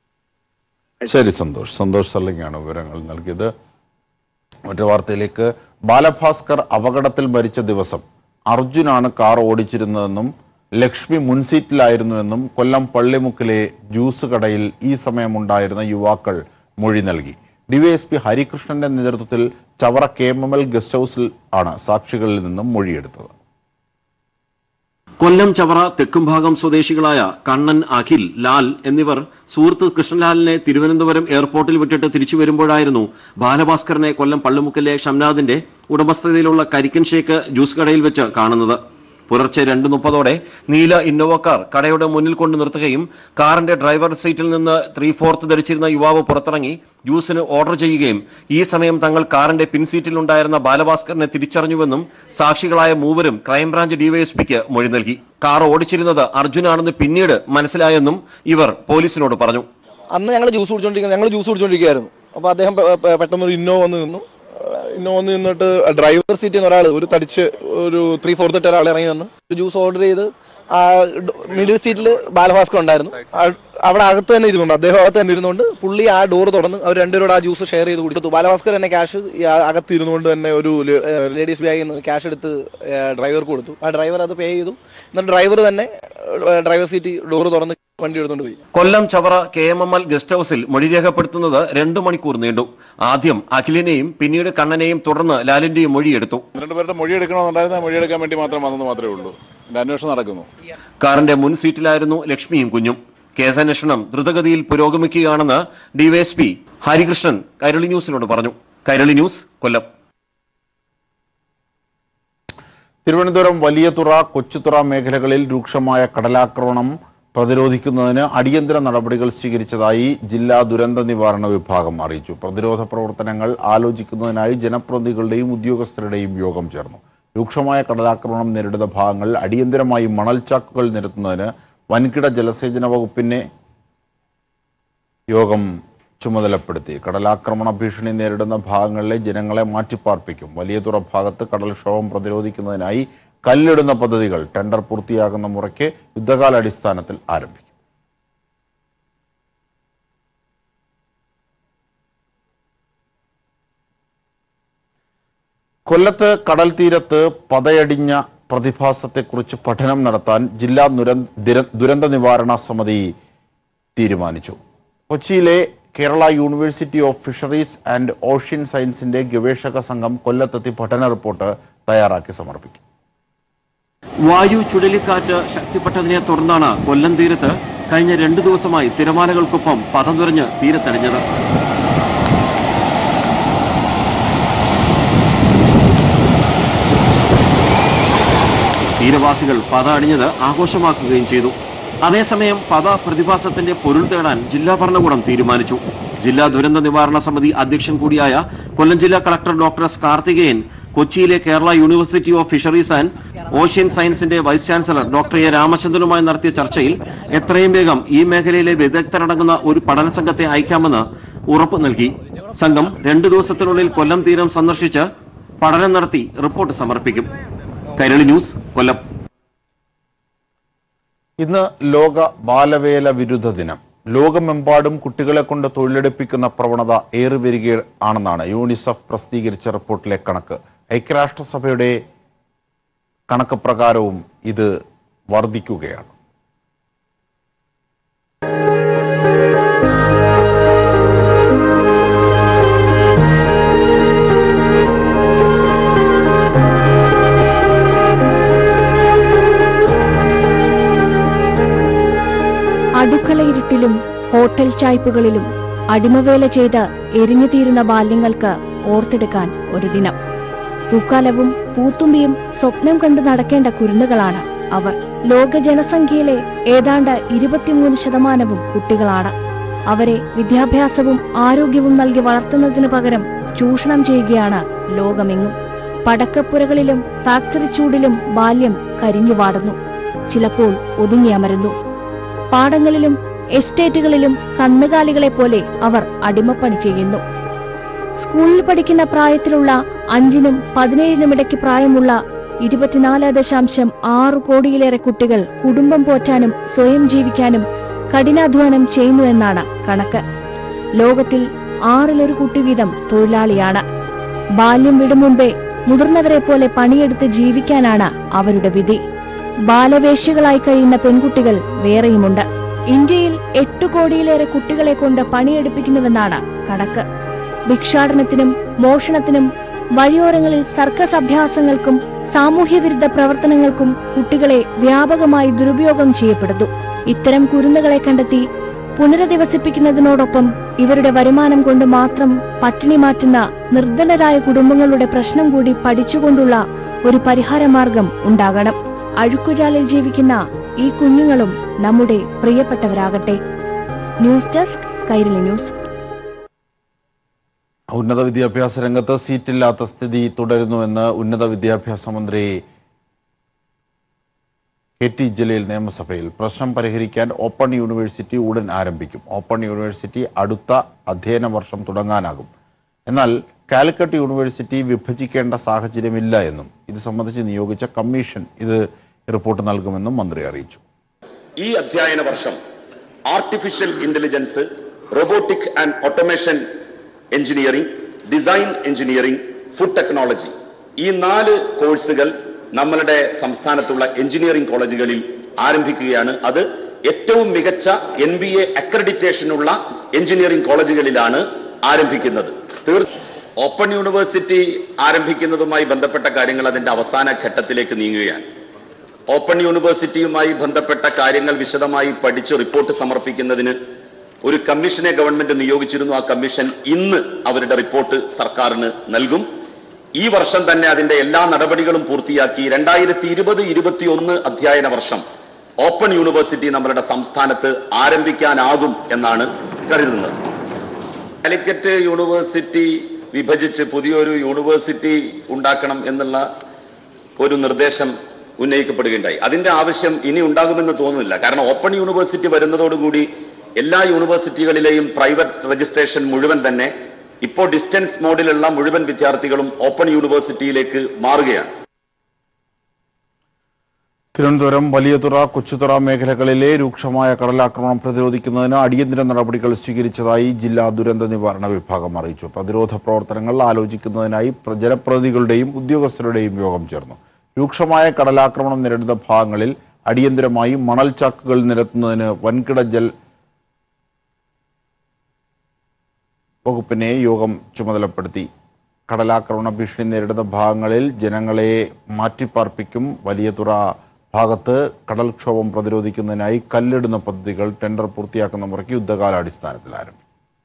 ശരി സന്തോഷ് സന്തോഷ് സല്ലിങ്ങാണ് വിവരങ്ങൾ നൽകിയത് മറ്റു വാർത്തയിലേക്ക് ബാലഭാസ്കർ അപകടത്തിൽ മരിച്ച ദിവസം അർജുനാണ് കാർ ഓടിച്ചിരുന്നതെന്നും ലക്ഷ്മി മുൻസീറ്റിലായിരുന്നുവെന്നും കൊല്ലം പള്ളിമുക്കിലെ ജ്യൂസ് കടയിൽ ഈ സമയമുണ്ടായിരുന്ന യുവാക്കൾ മൊഴി നൽകി ഡിവൈഎസ്പി ഹരികൃഷ്ണന്റെ നേതൃത്വത്തിൽ Chavara K M M L guest ഹൌസിൽ ആണ് സാക്ഷികളിൽ നിന്നും മൊഴിയെടുത്തത് കൊല്ലം ചവറ തെക്കുംഭാഗം സ്വദേശികളായ കണ്ണൻ അഖിൽ ലാൽ എന്നിവർ സുഹൃത്ത് കൃഷ്ണലാലിനെ തിരുവനന്തപുരം എയർപോർട്ടിൽ വിട്ടിട്ട് തിരിച്ചു വരുമ്പോഴായിരുന്നു ബാലഭാസ്കറിനെ കൊല്ലം പള്ളിമുക്കിലെ ഷംനാദിന്റെ ഉടമസ്ഥതയിലുള്ള കരിക്കൻ ഷേക്ക് ജ്യൂസ് കടയിൽ വെച്ച് കാണുന്നത് പുലർച്ചെ രണ്ട് മുപ്പതോടെ നീല ഇന്നോവ കാർ കടയുടെ മുന്നിൽ കൊണ്ട് നിർത്തുകയും കാറിന്റെ ഡ്രൈവർ സീറ്റിൽ നിന്ന് ത്രീ ഫോർത്ത് ധരിച്ചിരുന്ന യുവാവ് പുറത്തിറങ്ങി ജ്യൂസിന് ഓർഡർ ചെയ്യുകയും ഈ സമയം തങ്ങൾ കാറിന്റെ പിൻസീറ്റിൽ ഉണ്ടായിരുന്ന ബാലഭാസ്കറിനെ തിരിച്ചറിഞ്ഞുവെന്നും സാക്ഷികളായ മൂവരും ക്രൈംബ്രാഞ്ച് ഡിവൈഎസ്പിക്ക് മൊഴി നൽകി കാർ ഓടിച്ചിരുന്നത് അർജുനാണെന്ന് പിന്നീട് മനസ്സിലായെന്നും ഇവർ പോലീസിനോട് പറഞ്ഞു അന്ന് ഞങ്ങൾ ജ്യൂസ് കുടിച്ചോണ്ടിരിക്കുന്നത് ഞങ്ങൾ ജ്യൂസ് കുടിച്ചോണ്ടിരിക്കുകയായിരുന്നു അപ്പോൾ അദ്ദേഹം പെ- പെ- പെട്ടെന്ന് ഒരു ഇന്നോ വന്ന് നിന്നു ഇന്നോ വന്ന് നിന്നിട്ട് ഡ്രൈവർ സീറ്റിൽ നിന്ന് ഒരാൾ ഒരു തടിച്ച് ഒരു ത്രീ ഫോർത്ത് ഇട്ട ഒരാൾ ഇറങ്ങി വന്ന് ജ്യൂസ് ഓർഡർ ചെയ്ത് ആ മിഡിൽ സീറ്റിൽ ബാലഭാസ്കർ ഉണ്ടായിരുന്നു ആ- അവിടെ അകത്ത് തന്നെ ഇരുന്നുണ്ട് അദ്ദേഹം അകത്ത് തന്നെ ഇരുന്നുകൊണ്ട് പുള്ളി ആ ഡോർ തുറന്ന് അവർ രണ്ടുപേരോട് ആ ജ്യൂസ് ഷെയർ ചെയ്ത് കുടിച്ചു ബാലഭാസ്കർ തന്നെ ക്യാഷ് അകത്ത് ഇരുന്നുകൊണ്ട് തന്നെ ഒരു ലേഡീസ് ബാഗിൽ നിന്ന് ക്യാഷ് എടുത്ത് ഡ്രൈവർക്ക് കൊടുത്തു ആ ഡ്രൈവർ അത് പേ ചെയ്തു എന്നിട്ട് ഡ്രൈവർ തന്നെ ഡ്രൈവർ സീറ്റ് ഡോർ തുറന്ന് വണ്ടി എടുത്തുകൊണ്ട് പോയി Kollam Chavara K M M L guest ഹൌസിൽ മൊഴി രേഖപ്പെടുത്തുന്നത് രണ്ടു മണിക്കൂർ നീണ്ടു ആദ്യം അഖിലിനെയും പിന്നീട് കണ്ണനെയും തുടർന്ന് ലാലിന്റെയും മൊഴിയെടുത്തു രണ്ട് പേരുടെ മൊഴി എടുക്കണമെന്നുണ്ടായിരുന്ന മൊഴി എടുക്കാൻ വേണ്ടി മാത്രം വന്നെന്ന് മാത്രമേ ഉള്ളൂ എൻ്റെ അന്വേഷണം നടക്കുന്നു കാറിന്റെ മുൻ സീറ്റിലായിരുന്നു ലക്ഷ്മിയും കുഞ്ഞും കേസന്വേഷണം ദ്രുതഗതിയിൽ പുരോഗമിക്കുകയാണെന്ന് ഡിവൈഎസ്പി ഹരികൃഷ്ണൻ കൈരളി ന്യൂസിനോട് പറഞ്ഞു കൈരളി ന്യൂസ് കൊല്ലം തിരുവനന്തപുരം വലിയതുറ കൊച്ചുതുറ മേഖലകളിൽ രൂക്ഷമായ കടലാക്രമണം പ്രതിരോധിക്കുന്നതിന് അടിയന്തര നടപടികൾ സ്വീകരിച്ചതായി ജില്ലാ ദുരന്ത നിവാരണ വിഭാഗം അറിയിച്ചു പ്രതിരോധ പ്രവർത്തനങ്ങൾ ആലോചിക്കുന്നതിനായി ജനപ്രതിനിധികളുടെയും ഉദ്യോഗസ്ഥരുടെയും യോഗം ചേർന്നു രൂക്ഷമായ കടലാക്രമണം നേരിടുന്ന ഭാഗങ്ങളിൽ അടിയന്തരമായി മണൽച്ചാക്കുകൾ നിരത്തുന്നതിന് വൻകിട ജലസേചന വകുപ്പിനെ യോഗം ചുമതലപ്പെടുത്തി കടലാക്രമണ ഭീഷണി നേരിടുന്ന ഭാഗങ്ങളിലെ ജനങ്ങളെ മാറ്റിപ്പാർപ്പിക്കും വലിയ തുറ ഭാഗത്ത് കടൽക്ഷോഭം പ്രതിരോധിക്കുന്നതിനായി കല്ലിടുന്ന പദ്ധതികൾ ടെൻഡർ പൂർത്തിയാകുന്ന മുറയ്ക്ക് യുദ്ധകാലാടിസ്ഥാനത്തിൽ ആരംഭിക്കും കൊല്ലത്ത് കടൽ തീരത്ത് പതയടിഞ്ഞ പ്രതിഭാസത്തെക്കുറിച്ച് പഠനം നടത്താൻ ജില്ലാ നുരൻ- ദിര- ദുരന്ത നിവാരണ സമിതി തീരുമാനിച്ചു കൊച്ചിയിലെ Kerala university of fisheries and ocean സയൻസിന്റെ ഗവേഷക സംഘം കൊല്ലത്തെത്തി പഠന റിപ്പോർട്ട് തയ്യാറാക്കി സമർപ്പിക്കും വായു ചുഴലിക്കാറ്റ് ശക്തിപ്പെട്ടതിനെ തുടർന്നാണ് കൊല്ലം തീരത്ത് കഴിഞ്ഞ രണ്ടു ദിവസമായി തിരമാലകൾക്കൊപ്പം പദം തുരഞ്ഞ് തീരത്തടിഞ്ഞത് തീരവാസികൾ പത അടിഞ്ഞത് ആഘോഷമാക്കുകയും ചെയ്തു അതേസമയം പത പ്രതിഭാസത്തിന്റെ പൊരുൾ തേടാൻ ജില്ലാ ഭരണകൂടം തീരുമാനിച്ചു ജില്ലാ ദുരന്ത നിവാരണ സമിതി അധ്യക്ഷൻ കൂടിയായ കൊല്ലം ജില്ലാ കളക്ടർ ഡോക്ടർ എസ് കാർത്തികേയൻ കൊച്ചിയിലെ Kerala university of fisheries and ocean സയൻസിന്റെ വൈസ് ചാൻസലർ ഡോക്ടർ എ രാമചന്ദ്രനുമായി നടത്തിയ ചർച്ചയിൽ എത്രയും വേഗം ഈ മേഖലയിലെ വിദഗ്ധരടങ്ങുന്ന ഒരു പഠന സംഘത്തെ അയക്കാമെന്ന് ഉറപ്പ് നൽകി സംഘം രണ്ടു ദിവസത്തിനുള്ളിൽ കൊല്ലം തീരം സന്ദർശിച്ച് പഠനം നടത്തി റിപ്പോർട്ട് സമർപ്പിക്കും കൈരളി ന്യൂസ് കൊല്ലം ഇന്ന് ലോക ബാലവേല വിരുദ്ധ ദിനം ലോകമെമ്പാടും കുട്ടികളെ കൊണ്ട് തൊഴിലെടുപ്പിക്കുന്ന പ്രവണത ഏറിവരികയാണെന്നാണ് യൂണിസെഫ് പ്രസിദ്ധീകരിച്ച റിപ്പോർട്ടിലെ കണക്ക് ഐക്യരാഷ്ട്രസഭയുടെ കണക്ക് പ്രകാരവും ഇത് വർദ്ധിക്കുകയാണ് അടുക്കളയിരുട്ടിലും ഹോട്ടൽ ചായ്പുകളിലും അടിമവേല ചെയ്ത് എരിഞ്ഞുതീരുന്ന ബാല്യങ്ങൾക്ക് ഓർത്തെടുക്കാൻ ഒരു ദിനം പൂക്കാലവും പൂത്തുമ്പിയും സ്വപ്നം കണ്ടു നടക്കേണ്ട കുരുന്നുകളാണ് അവർ ലോക ജനസംഖ്യയിലെ ഏതാണ്ട് ഇരുപത്തിമൂന്ന് ശതമാനവും കുട്ടികളാണ് അവരെ വിദ്യാഭ്യാസവും ആരോഗ്യവും നൽകി വളർത്തുന്നതിനു പകരം ചൂഷണം ചെയ്യുകയാണ് ലോകമെങ്ങും പടക്കപ്പുരകളിലും ഫാക്ടറി ചൂടിലും ബാല്യം കരിഞ്ഞുവാടുന്നു ചിലപ്പോൾ ഒതുങ്ങിയമരുന്നു പാടങ്ങളിലും എസ്റ്റേറ്റുകളിലും കന്നുകാലികളെ പോലെ അവർ അടിമപ്പണി ചെയ്യുന്നു സ്കൂളിൽ പഠിക്കുന്ന പ്രായത്തിലുള്ള അഞ്ചിനും പതിനേഴിനും ഇടയ്ക്ക് പ്രായമുള്ള ഇരുപത്തിനാല് ദശാംശം ആറ് കോടിയിലേറെ കുട്ടികൾ കുടുംബം പോറ്റാനും സ്വയം ജീവിക്കാനും കഠിനാധ്വാനം ചെയ്യുന്നുവെന്നാണ് കണക്ക് ലോകത്തിൽ ആറിലൊരു കുട്ടി വീതം തൊഴിലാളിയാണ് ബാല്യം വിടും മുമ്പേ മുതിർന്നവരെ പോലെ പണിയെടുത്ത് ജീവിക്കാനാണ് അവരുടെ വിധി ബാലവേശ്യകളായി കഴിയുന്ന പെൺകുട്ടികൾ വേറെയുമുണ്ട് ഇന്ത്യയിൽ എട്ടു കോടിയിലേറെ കുട്ടികളെ കൊണ്ട് പണിയെടുപ്പിക്കുന്നുവെന്നാണ് കണക്ക് ഭിക്ഷാടനത്തിനും മോഷണത്തിനും വഴിയോരങ്ങളിൽ സർക്കസ് അഭ്യാസങ്ങൾക്കും സാമൂഹ്യവിരുദ്ധ പ്രവർത്തനങ്ങൾക്കും കുട്ടികളെ വ്യാപകമായി ദുരുപയോഗം ചെയ്യപ്പെടുന്നു ഇത്തരം കുരുന്നുകളെ കണ്ടെത്തി പുനരധിവസിപ്പിക്കുന്നതിനോടൊപ്പം ഇവരുടെ വരുമാനം കൊണ്ട് മാത്രം പട്ടിണി മാറ്റുന്ന നിർധനരായ കുടുംബങ്ങളുടെ പ്രശ്നം കൂടി പഠിച്ചുകൊണ്ടുള്ള ഒരു പരിഹാരമാർഗം ഉണ്ടാകണം അഴുക്കുചാലിൽ ജീവിക്കുന്ന ഈ കുഞ്ഞുങ്ങളും നമ്മുടെ പ്രിയപ്പെട്ടവരാകട്ടെ ന്യൂസ് ഡെസ്ക് കൈരളി ന്യൂസ് ഉന്നത വിദ്യാഭ്യാസ രംഗത്ത് സീറ്റില്ലാത്ത സ്ഥിതി തുടരുന്നുവെന്ന് ഉന്നത വിദ്യാഭ്യാസ മന്ത്രി കെ ടി ജലീൽ നിയമസഭയിൽ പ്രശ്നം പരിഹരിക്കാൻ ഓപ്പൺ യൂണിവേഴ്സിറ്റി ഉടൻ ആരംഭിക്കും ഓപ്പൺ യൂണിവേഴ്സിറ്റി അടുത്ത അധ്യയന വർഷം തുടങ്ങാനാകും എന്നാൽ കാലിക്കറ്റ് യൂണിവേഴ്സിറ്റി വിഭജിക്കേണ്ട സാഹചര്യമില്ല എന്നും ഇത് സംബന്ധിച്ച് നിയോഗിച്ച കമ്മീഷൻ ഇത് റിപ്പോർട്ട് നൽകുമെന്നും മന്ത്രി അറിയിച്ചു ഈ അധ്യയന വർഷം artificial intelligence robotic and automation engineering design engineering food technology ഈ നാല് കോഴ്സുകൾ നമ്മളുടെ സംസ്ഥാനത്തുള്ള എഞ്ചിനീയറിംഗ് കോളേജുകളിൽ ആരംഭിക്കുകയാണ് അത് ഏറ്റവും മികച്ച എൻ ബി എ അക്രഡിറ്റേഷനുള്ള എഞ്ചിനീയറിംഗ് കോളേജുകളിലാണ് ആരംഭിക്കുന്നത് തീർ ഓപ്പൺ യൂണിവേഴ്സിറ്റി ആരംഭിക്കുന്നതുമായി ബന്ധപ്പെട്ട കാര്യങ്ങൾ അതിന്റെ അവസാന ഘട്ടത്തിലേക്ക് നീങ്ങുകയാണ് ഓപ്പൺ യൂണിവേഴ്സിറ്റിയുമായി ബന്ധപ്പെട്ട കാര്യങ്ങൾ വിശദമായി പഠിച്ച് റിപ്പോർട്ട് സമർപ്പിക്കുന്നതിന് ഒരു കമ്മീഷനെ ഗവൺമെന്റ് നിയോഗിച്ചിരുന്നു ആ കമ്മീഷൻ ഇന്ന് അവരുടെ റിപ്പോർട്ട് സർക്കാരിന് നൽകും ഈ വർഷം തന്നെ അതിന്റെ എല്ലാ നടപടികളും പൂർത്തിയാക്കി രണ്ടായിരത്തി ഇരുപത് ഇരുപത്തി ഒന്ന് അധ്യയന വർഷം ഓപ്പൺ യൂണിവേഴ്സിറ്റി നമ്മളുടെ സംസ്ഥാനത്ത് ആരംഭിക്കാനാകും എന്നാണ് കരുതുന്നത് കാലിക്കറ്റ് യൂണിവേഴ്സിറ്റി വിഭജിച്ച് പുതിയൊരു യൂണിവേഴ്സിറ്റി ഉണ്ടാക്കണം എന്നുള്ള ഒരു നിർദ്ദേശം ഉന്നയിക്കപ്പെടുകയുണ്ടായി അതിന്റെ ആവശ്യം ഇനി ഉണ്ടാകുമെന്ന് തോന്നുന്നില്ല കാരണം ഓപ്പൺ യൂണിവേഴ്സിറ്റി വരുന്നതോടുകൂടി എല്ലാ യൂണിവേഴ്സിറ്റികളിലെയും പ്രൈവറ്റ് രജിസ്ട്രേഷൻ മുഴുവൻ തന്നെ ഇപ്പോൾ ഡിസ്റ്റൻസ് മോഡിലുള്ള മുഴുവൻ വിദ്യാർത്ഥികളും ഓപ്പൺ യൂണിവേഴ്സിറ്റിയിലേക്ക് മാറുകയാണ് തിരുവനന്തപുരം വലിയതുറ കൊച്ചുതുറ മേഖലകളിലെ രൂക്ഷമായ കടലാക്രമണം പ്രതിരോധിക്കുന്നതിന് അടിയന്തര നടപടികൾ സ്വീകരിച്ചതായി ജില്ലാ ദുരന്ത നിവാരണ വിഭാഗം അറിയിച്ചു പ്രതിരോധ പ്രവർത്തനങ്ങൾ ആലോചിക്കുന്നതിനായി പ്ര- ജനപ്രതിനിധികളുടെയും ഉദ്യോഗസ്ഥരുടെയും യോഗം ചേർന്നു രൂക്ഷമായ കടലാക്രമണം നേരിടുന്ന ഭാഗങ്ങളിൽ അടിയന്തരമായി മണൽ ചാക്കുകൾ നിരത്തുന്നതിന് വൻകിട ജൽ വകുപ്പിനെ യോഗം ചുമതലപ്പെടുത്തി കടലാക്രമണ ഭീഷണി നേരിടുന്ന ഭാഗങ്ങളിൽ ജനങ്ങളെ മാറ്റിപ്പാർപ്പിക്കും വലിയതുറ ഭാഗത്ത് കടൽക്ഷോഭം പ്രതിരോധിക്കുന്നതിനായി കല്ലിടുന്ന പദ്ധതികൾ ടെൻഡർ പൂർത്തിയാക്കുന്ന മുറയ്ക്ക് യുദ്ധകാലാടിസ്ഥാനത്തിൽ ആരംഭിക്കും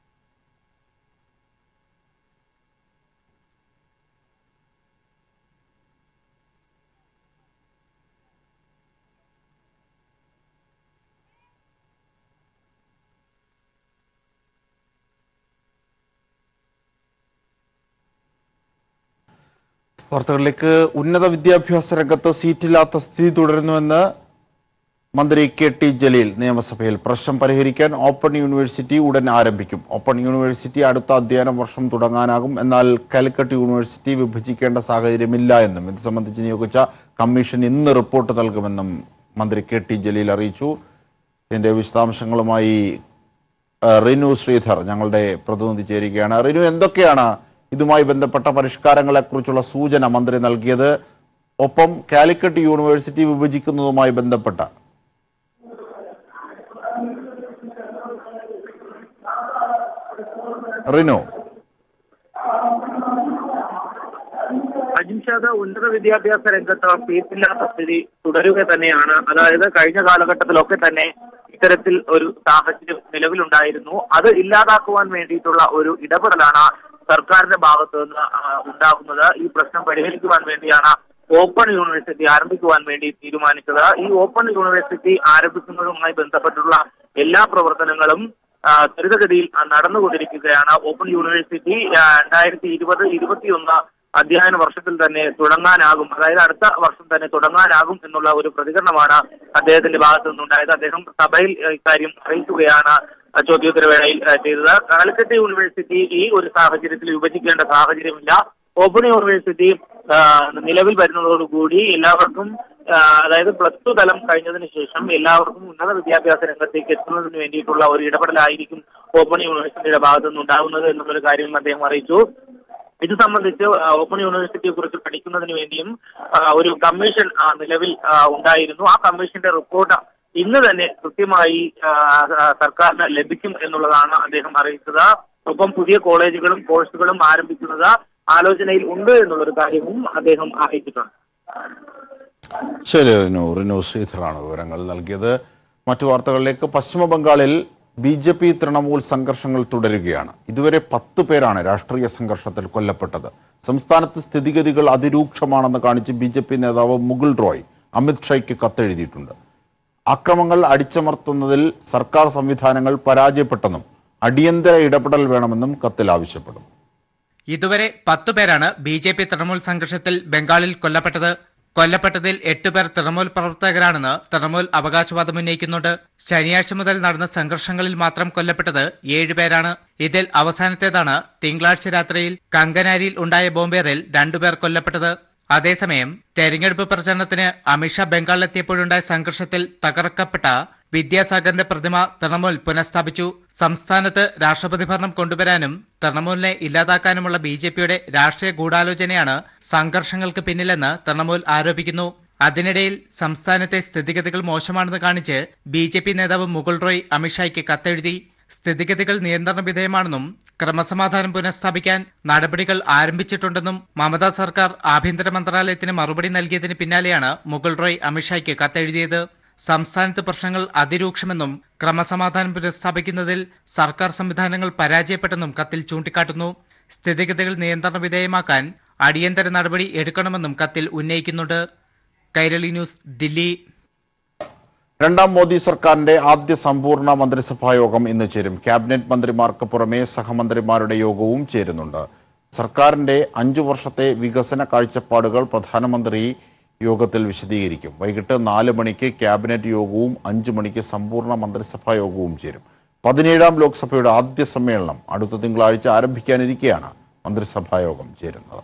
വാർത്തകളിലേക്ക് ഉന്നത വിദ്യാഭ്യാസ രംഗത്ത് സീറ്റില്ലാത്ത സ്ഥിതി തുടരുന്നുവെന്ന് മന്ത്രി കെ ടി ജലീൽ നിയമസഭയിൽ പ്രശ്നം പരിഹരിക്കാൻ ഓപ്പൺ യൂണിവേഴ്സിറ്റി ഉടൻ ആരംഭിക്കും ഓപ്പൺ യൂണിവേഴ്സിറ്റി അടുത്ത അധ്യയന വർഷം തുടങ്ങാനാകും എന്നാൽ കാലിക്കറ്റ് യൂണിവേഴ്സിറ്റി വിഭജിക്കേണ്ട സാഹചര്യമില്ല എന്നും ഇത് സംബന്ധിച്ച് നിയോഗിച്ച കമ്മീഷൻ ഇന്ന് റിപ്പോർട്ട് നൽകുമെന്നും മന്ത്രി കെ ടി ജലീൽ അറിയിച്ചു ഇതിന്റെ വിശദാംശങ്ങളുമായി ആ, റിനു ശ്രീധർ ഞങ്ങളുടെ പ്രതിനിധി ചേരുകയാണ് റിനു എന്തൊക്കെയാണ് ഇതുമായി ബന്ധപ്പെട്ട പരിഷ്കാരങ്ങളെക്കുറിച്ചുള്ള സൂചന മന്ത്രി നൽകിയത് ഒപ്പം കാലിക്കറ്റ് യൂണിവേഴ്സിറ്റി വിഭജിക്കുന്നതുമായി ബന്ധപ്പെട്ട റിനു അജിംഷാദ് ഉന്നത വിദ്യാഭ്യാസ രംഗത്ത് ഫീസില്ലാത്ത സ്ഥിതി തുടരുക തന്നെയാണ് അതായത് കഴിഞ്ഞ കാലഘട്ടത്തിലൊക്കെ തന്നെ ഇത്തരത്തിൽ ഒരു സാഹചര്യം നിലവിലുണ്ടായിരുന്നു അത് ഇല്ലാതാക്കുവാൻ വേണ്ടിയിട്ടുള്ള ഒരു ഇടപെടലാണ് സർക്കാരിന്റെ ഭാഗത്തു നിന്ന് ആ, ഉണ്ടാകുന്നത് ഈ പ്രശ്നം പരിഹരിക്കുവാൻ വേണ്ടിയാണ് ഓപ്പൺ യൂണിവേഴ്സിറ്റി ആരംഭിക്കുവാൻ വേണ്ടി തീരുമാനിച്ചത് ഈ ഓപ്പൺ യൂണിവേഴ്സിറ്റി ആരംഭിക്കുന്നതുമായി ബന്ധപ്പെട്ടുള്ള എല്ലാ പ്രവർത്തനങ്ങളും ആ, ത്വരിതഗതിയിൽ ആ, നടന്നുകൊണ്ടിരിക്കുകയാണ് ഓപ്പൺ യൂണിവേഴ്സിറ്റി ആ, രണ്ടായിരത്തി ഇരുപത് ഇരുപത്തിയൊന്ന് അധ്യയന വർഷത്തിൽ തന്നെ തുടങ്ങാനാകും അതായത് അടുത്ത വർഷം തന്നെ തുടങ്ങാനാകും എന്നുള്ള ഒരു പ്രതികരണമാണ് അദ്ദേഹത്തിന്റെ ഭാഗത്തു നിന്നുണ്ടായത് അദ്ദേഹം സഭയിൽ ആ, ഇക്കാര്യം അറിയിക്കുകയാണ് ആ, ചോദ്യോത്തരവേളയിൽ ആ, ചെയ്തത് കാലിക്കറ്റ് യൂണിവേഴ്സിറ്റി ഈ ഒരു സാഹചര്യത്തിൽ വിഭജിക്കേണ്ട സാഹചര്യമില്ല ഓപ്പൺ യൂണിവേഴ്സിറ്റി ആ, നിലവിൽ വരുന്നതോടുകൂടി എല്ലാവർക്കും ആ, അതായത് പ്ലസ് ടു തലം കഴിഞ്ഞതിന് ശേഷം എല്ലാവർക്കും ഉന്നത വിദ്യാഭ്യാസ രംഗത്തേക്ക് എത്തുന്നതിന് വേണ്ടിയിട്ടുള്ള ഒരു ഇടപെടലായിരിക്കും ഓപ്പൺ യൂണിവേഴ്സിറ്റിയുടെ ഭാഗത്തു നിന്നുണ്ടാകുന്നത് എന്നുള്ളൊരു കാര്യം അദ്ദേഹം അറിയിച്ചു ഇത് സംബന്ധിച്ച് ആ, ഓപ്പൺ യൂണിവേഴ്സിറ്റിയെ കുറിച്ച് പഠിക്കുന്നതിന് വേണ്ടിയും ആ, ഒരു കമ്മീഷൻ ആ, നിലവിൽ ആ, ഉണ്ടായിരുന്നു ആ കമ്മീഷന്റെ റിപ്പോർട്ട് ഇന്ന് തന്നെ കൃത്യമായി ആ, ആ, സർക്കാരിന് ലഭിക്കും എന്നുള്ളതാണ് അദ്ദേഹം അറിയിച്ചത് ഒപ്പം പുതിയ കോളേജുകളും കോഴ്സുകളും ആരംഭിക്കുന്നത് ആലോചനയിൽ ഉണ്ട് എന്നുള്ളൊരു കാര്യവും അദ്ദേഹം അറിയിച്ചിട്ടുണ്ട് ശരി റിനു റിനു ശ്രീധറാണ് വിവരങ്ങൾ നൽകിയത് മറ്റു വാർത്തകളിലേക്ക് പശ്ചിമ ബംഗാളിൽ ബി ജെ പി തൃണമൂൽ സംഘർഷങ്ങൾ തുടരുകയാണ് ഇതുവരെ പത്ത് പേരാണ് രാഷ്ട്രീയ സംഘർഷത്തിൽ കൊല്ലപ്പെട്ടത് സംസ്ഥാനത്ത് സ്ഥിതിഗതികൾ അതിരൂക്ഷമാണെന്ന് കാണിച്ച് ബി ജെ പി നേതാവ് മുകുൾ റോയ് അമിത് ഷായ്ക്ക് കത്തെഴുതിയിട്ടുണ്ട് അക്രമങ്ങൾ അടിച്ചമർത്തുന്നതിൽ സർക്കാർ സംവിധാനങ്ങൾ പരാജയപ്പെട്ടെന്നും അടിയന്തര ഇടപെടൽ വേണമെന്നും കത്തിൽ ആവശ്യപ്പെടുന്നു ഇതുവരെ പത്തു പേരാണ് ബി ജെ പി തൃണമൂൽ സംഘർഷത്തിൽ ബംഗാളിൽ കൊല്ലപ്പെട്ടത് കൊല്ലപ്പെട്ടതിൽ എട്ടുപേർ തൃണമൂൽ പ്രവർത്തകരാണെന്ന് തൃണമൂൽ അവകാശവാദം ഉന്നയിക്കുന്നുണ്ട് ശനിയാഴ്ച മുതൽ നടന്ന സംഘർഷങ്ങളിൽ മാത്രം കൊല്ലപ്പെട്ടത് ഏഴുപേരാണ് ഇതിൽ അവസാനത്തേതാണ് തിങ്കളാഴ്ച രാത്രിയിൽ കങ്കനാരിയിൽ ഉണ്ടായ ബോംബേറിൽ രണ്ടുപേർ കൊല്ലപ്പെട്ടത് അതേസമയം തെരഞ്ഞെടുപ്പ് പ്രചരണത്തിന് അമിത്ഷാ ബംഗാളിലെത്തിയപ്പോഴുണ്ടായ സംഘർഷത്തിൽ തകർക്കപ്പെട്ട വിദ്യാസാഗറിന്റെ പ്രതിമ തൃണമൂൽ പുനഃസ്ഥാപിച്ചു സംസ്ഥാനത്ത് രാഷ്ട്രപതി ഭരണം കൊണ്ടുവരാനും തൃണമൂലിനെ ഇല്ലാതാക്കാനുമുള്ള ബി ജെ പിയുടെ രാഷ്ട്രീയ ഗൂഢാലോചനയാണ് സംഘർഷങ്ങൾക്ക് പിന്നിലെന്ന് തൃണമൂൽ ആരോപിക്കുന്നു അതിനിടയിൽ സംസ്ഥാനത്തെ സ്ഥിതിഗതികൾ മോശമാണെന്ന് കാണിച്ച് ബി ജെ പി നേതാവ് മുകുൾ റോയ് അമിത്ഷായ്ക്ക് കത്തെഴുതി സ്ഥിതിഗതികൾ നിയന്ത്രണ വിധേയമാണെന്നും ക്രമസമാധാനം പുനഃസ്ഥാപിക്കാൻ നടപടികൾ ആരംഭിച്ചിട്ടുണ്ടെന്നും മമതാ സർക്കാർ ആഭ്യന്തര മന്ത്രാലയത്തിന് മറുപടി നൽകിയതിന് പിന്നാലെയാണ് മുകുൾ റോയ് അമിത്ഷായ്ക്ക് കത്തെഴുതിയത് സംസ്ഥാനത്ത് പ്രശ്നങ്ങൾ അതിരൂക്ഷമെന്നും ക്രമസമാധാനം പുനഃസ്ഥാപിക്കുന്നതിൽ സർക്കാർ സംവിധാനങ്ങൾ പരാജയപ്പെട്ടെന്നും കത്തിൽ ചൂണ്ടിക്കാട്ടുന്നു സ്ഥിതിഗതികൾ നിയന്ത്രണ വിധേയമാക്കാൻ അടിയന്തര നടപടി എടുക്കണമെന്നും കത്തിൽ ഉന്നയിക്കുന്നുണ്ട് കൈരളി ന്യൂസ് ദില്ലി രണ്ടാം മോദി സർക്കാരിന്റെ ആദ്യ സമ്പൂർണ്ണ മന്ത്രിസഭാ യോഗം ഇന്ന് ചേരും ക്യാബിനറ്റ് മന്ത്രിമാർക്ക് പുറമെ സഹമന്ത്രിമാരുടെ യോഗവും ചേരുന്നുണ്ട് സർക്കാരിന്റെ അഞ്ചു വർഷത്തെ വികസന കാഴ്ചപ്പാടുകൾ പ്രധാനമന്ത്രി യോഗത്തിൽ വിശദീകരിക്കും വൈകിട്ട് നാല് മണിക്ക് ക്യാബിനറ്റ് യോഗവും അഞ്ചു മണിക്ക് സമ്പൂർണ്ണ മന്ത്രിസഭാ യോഗവും ചേരും പതിനേഴാം ലോക്സഭയുടെ ആദ്യ സമ്മേളനം അടുത്ത തിങ്കളാഴ്ച ആരംഭിക്കാനിരിക്കെയാണ് മന്ത്രിസഭാ യോഗം ചേരുന്നത്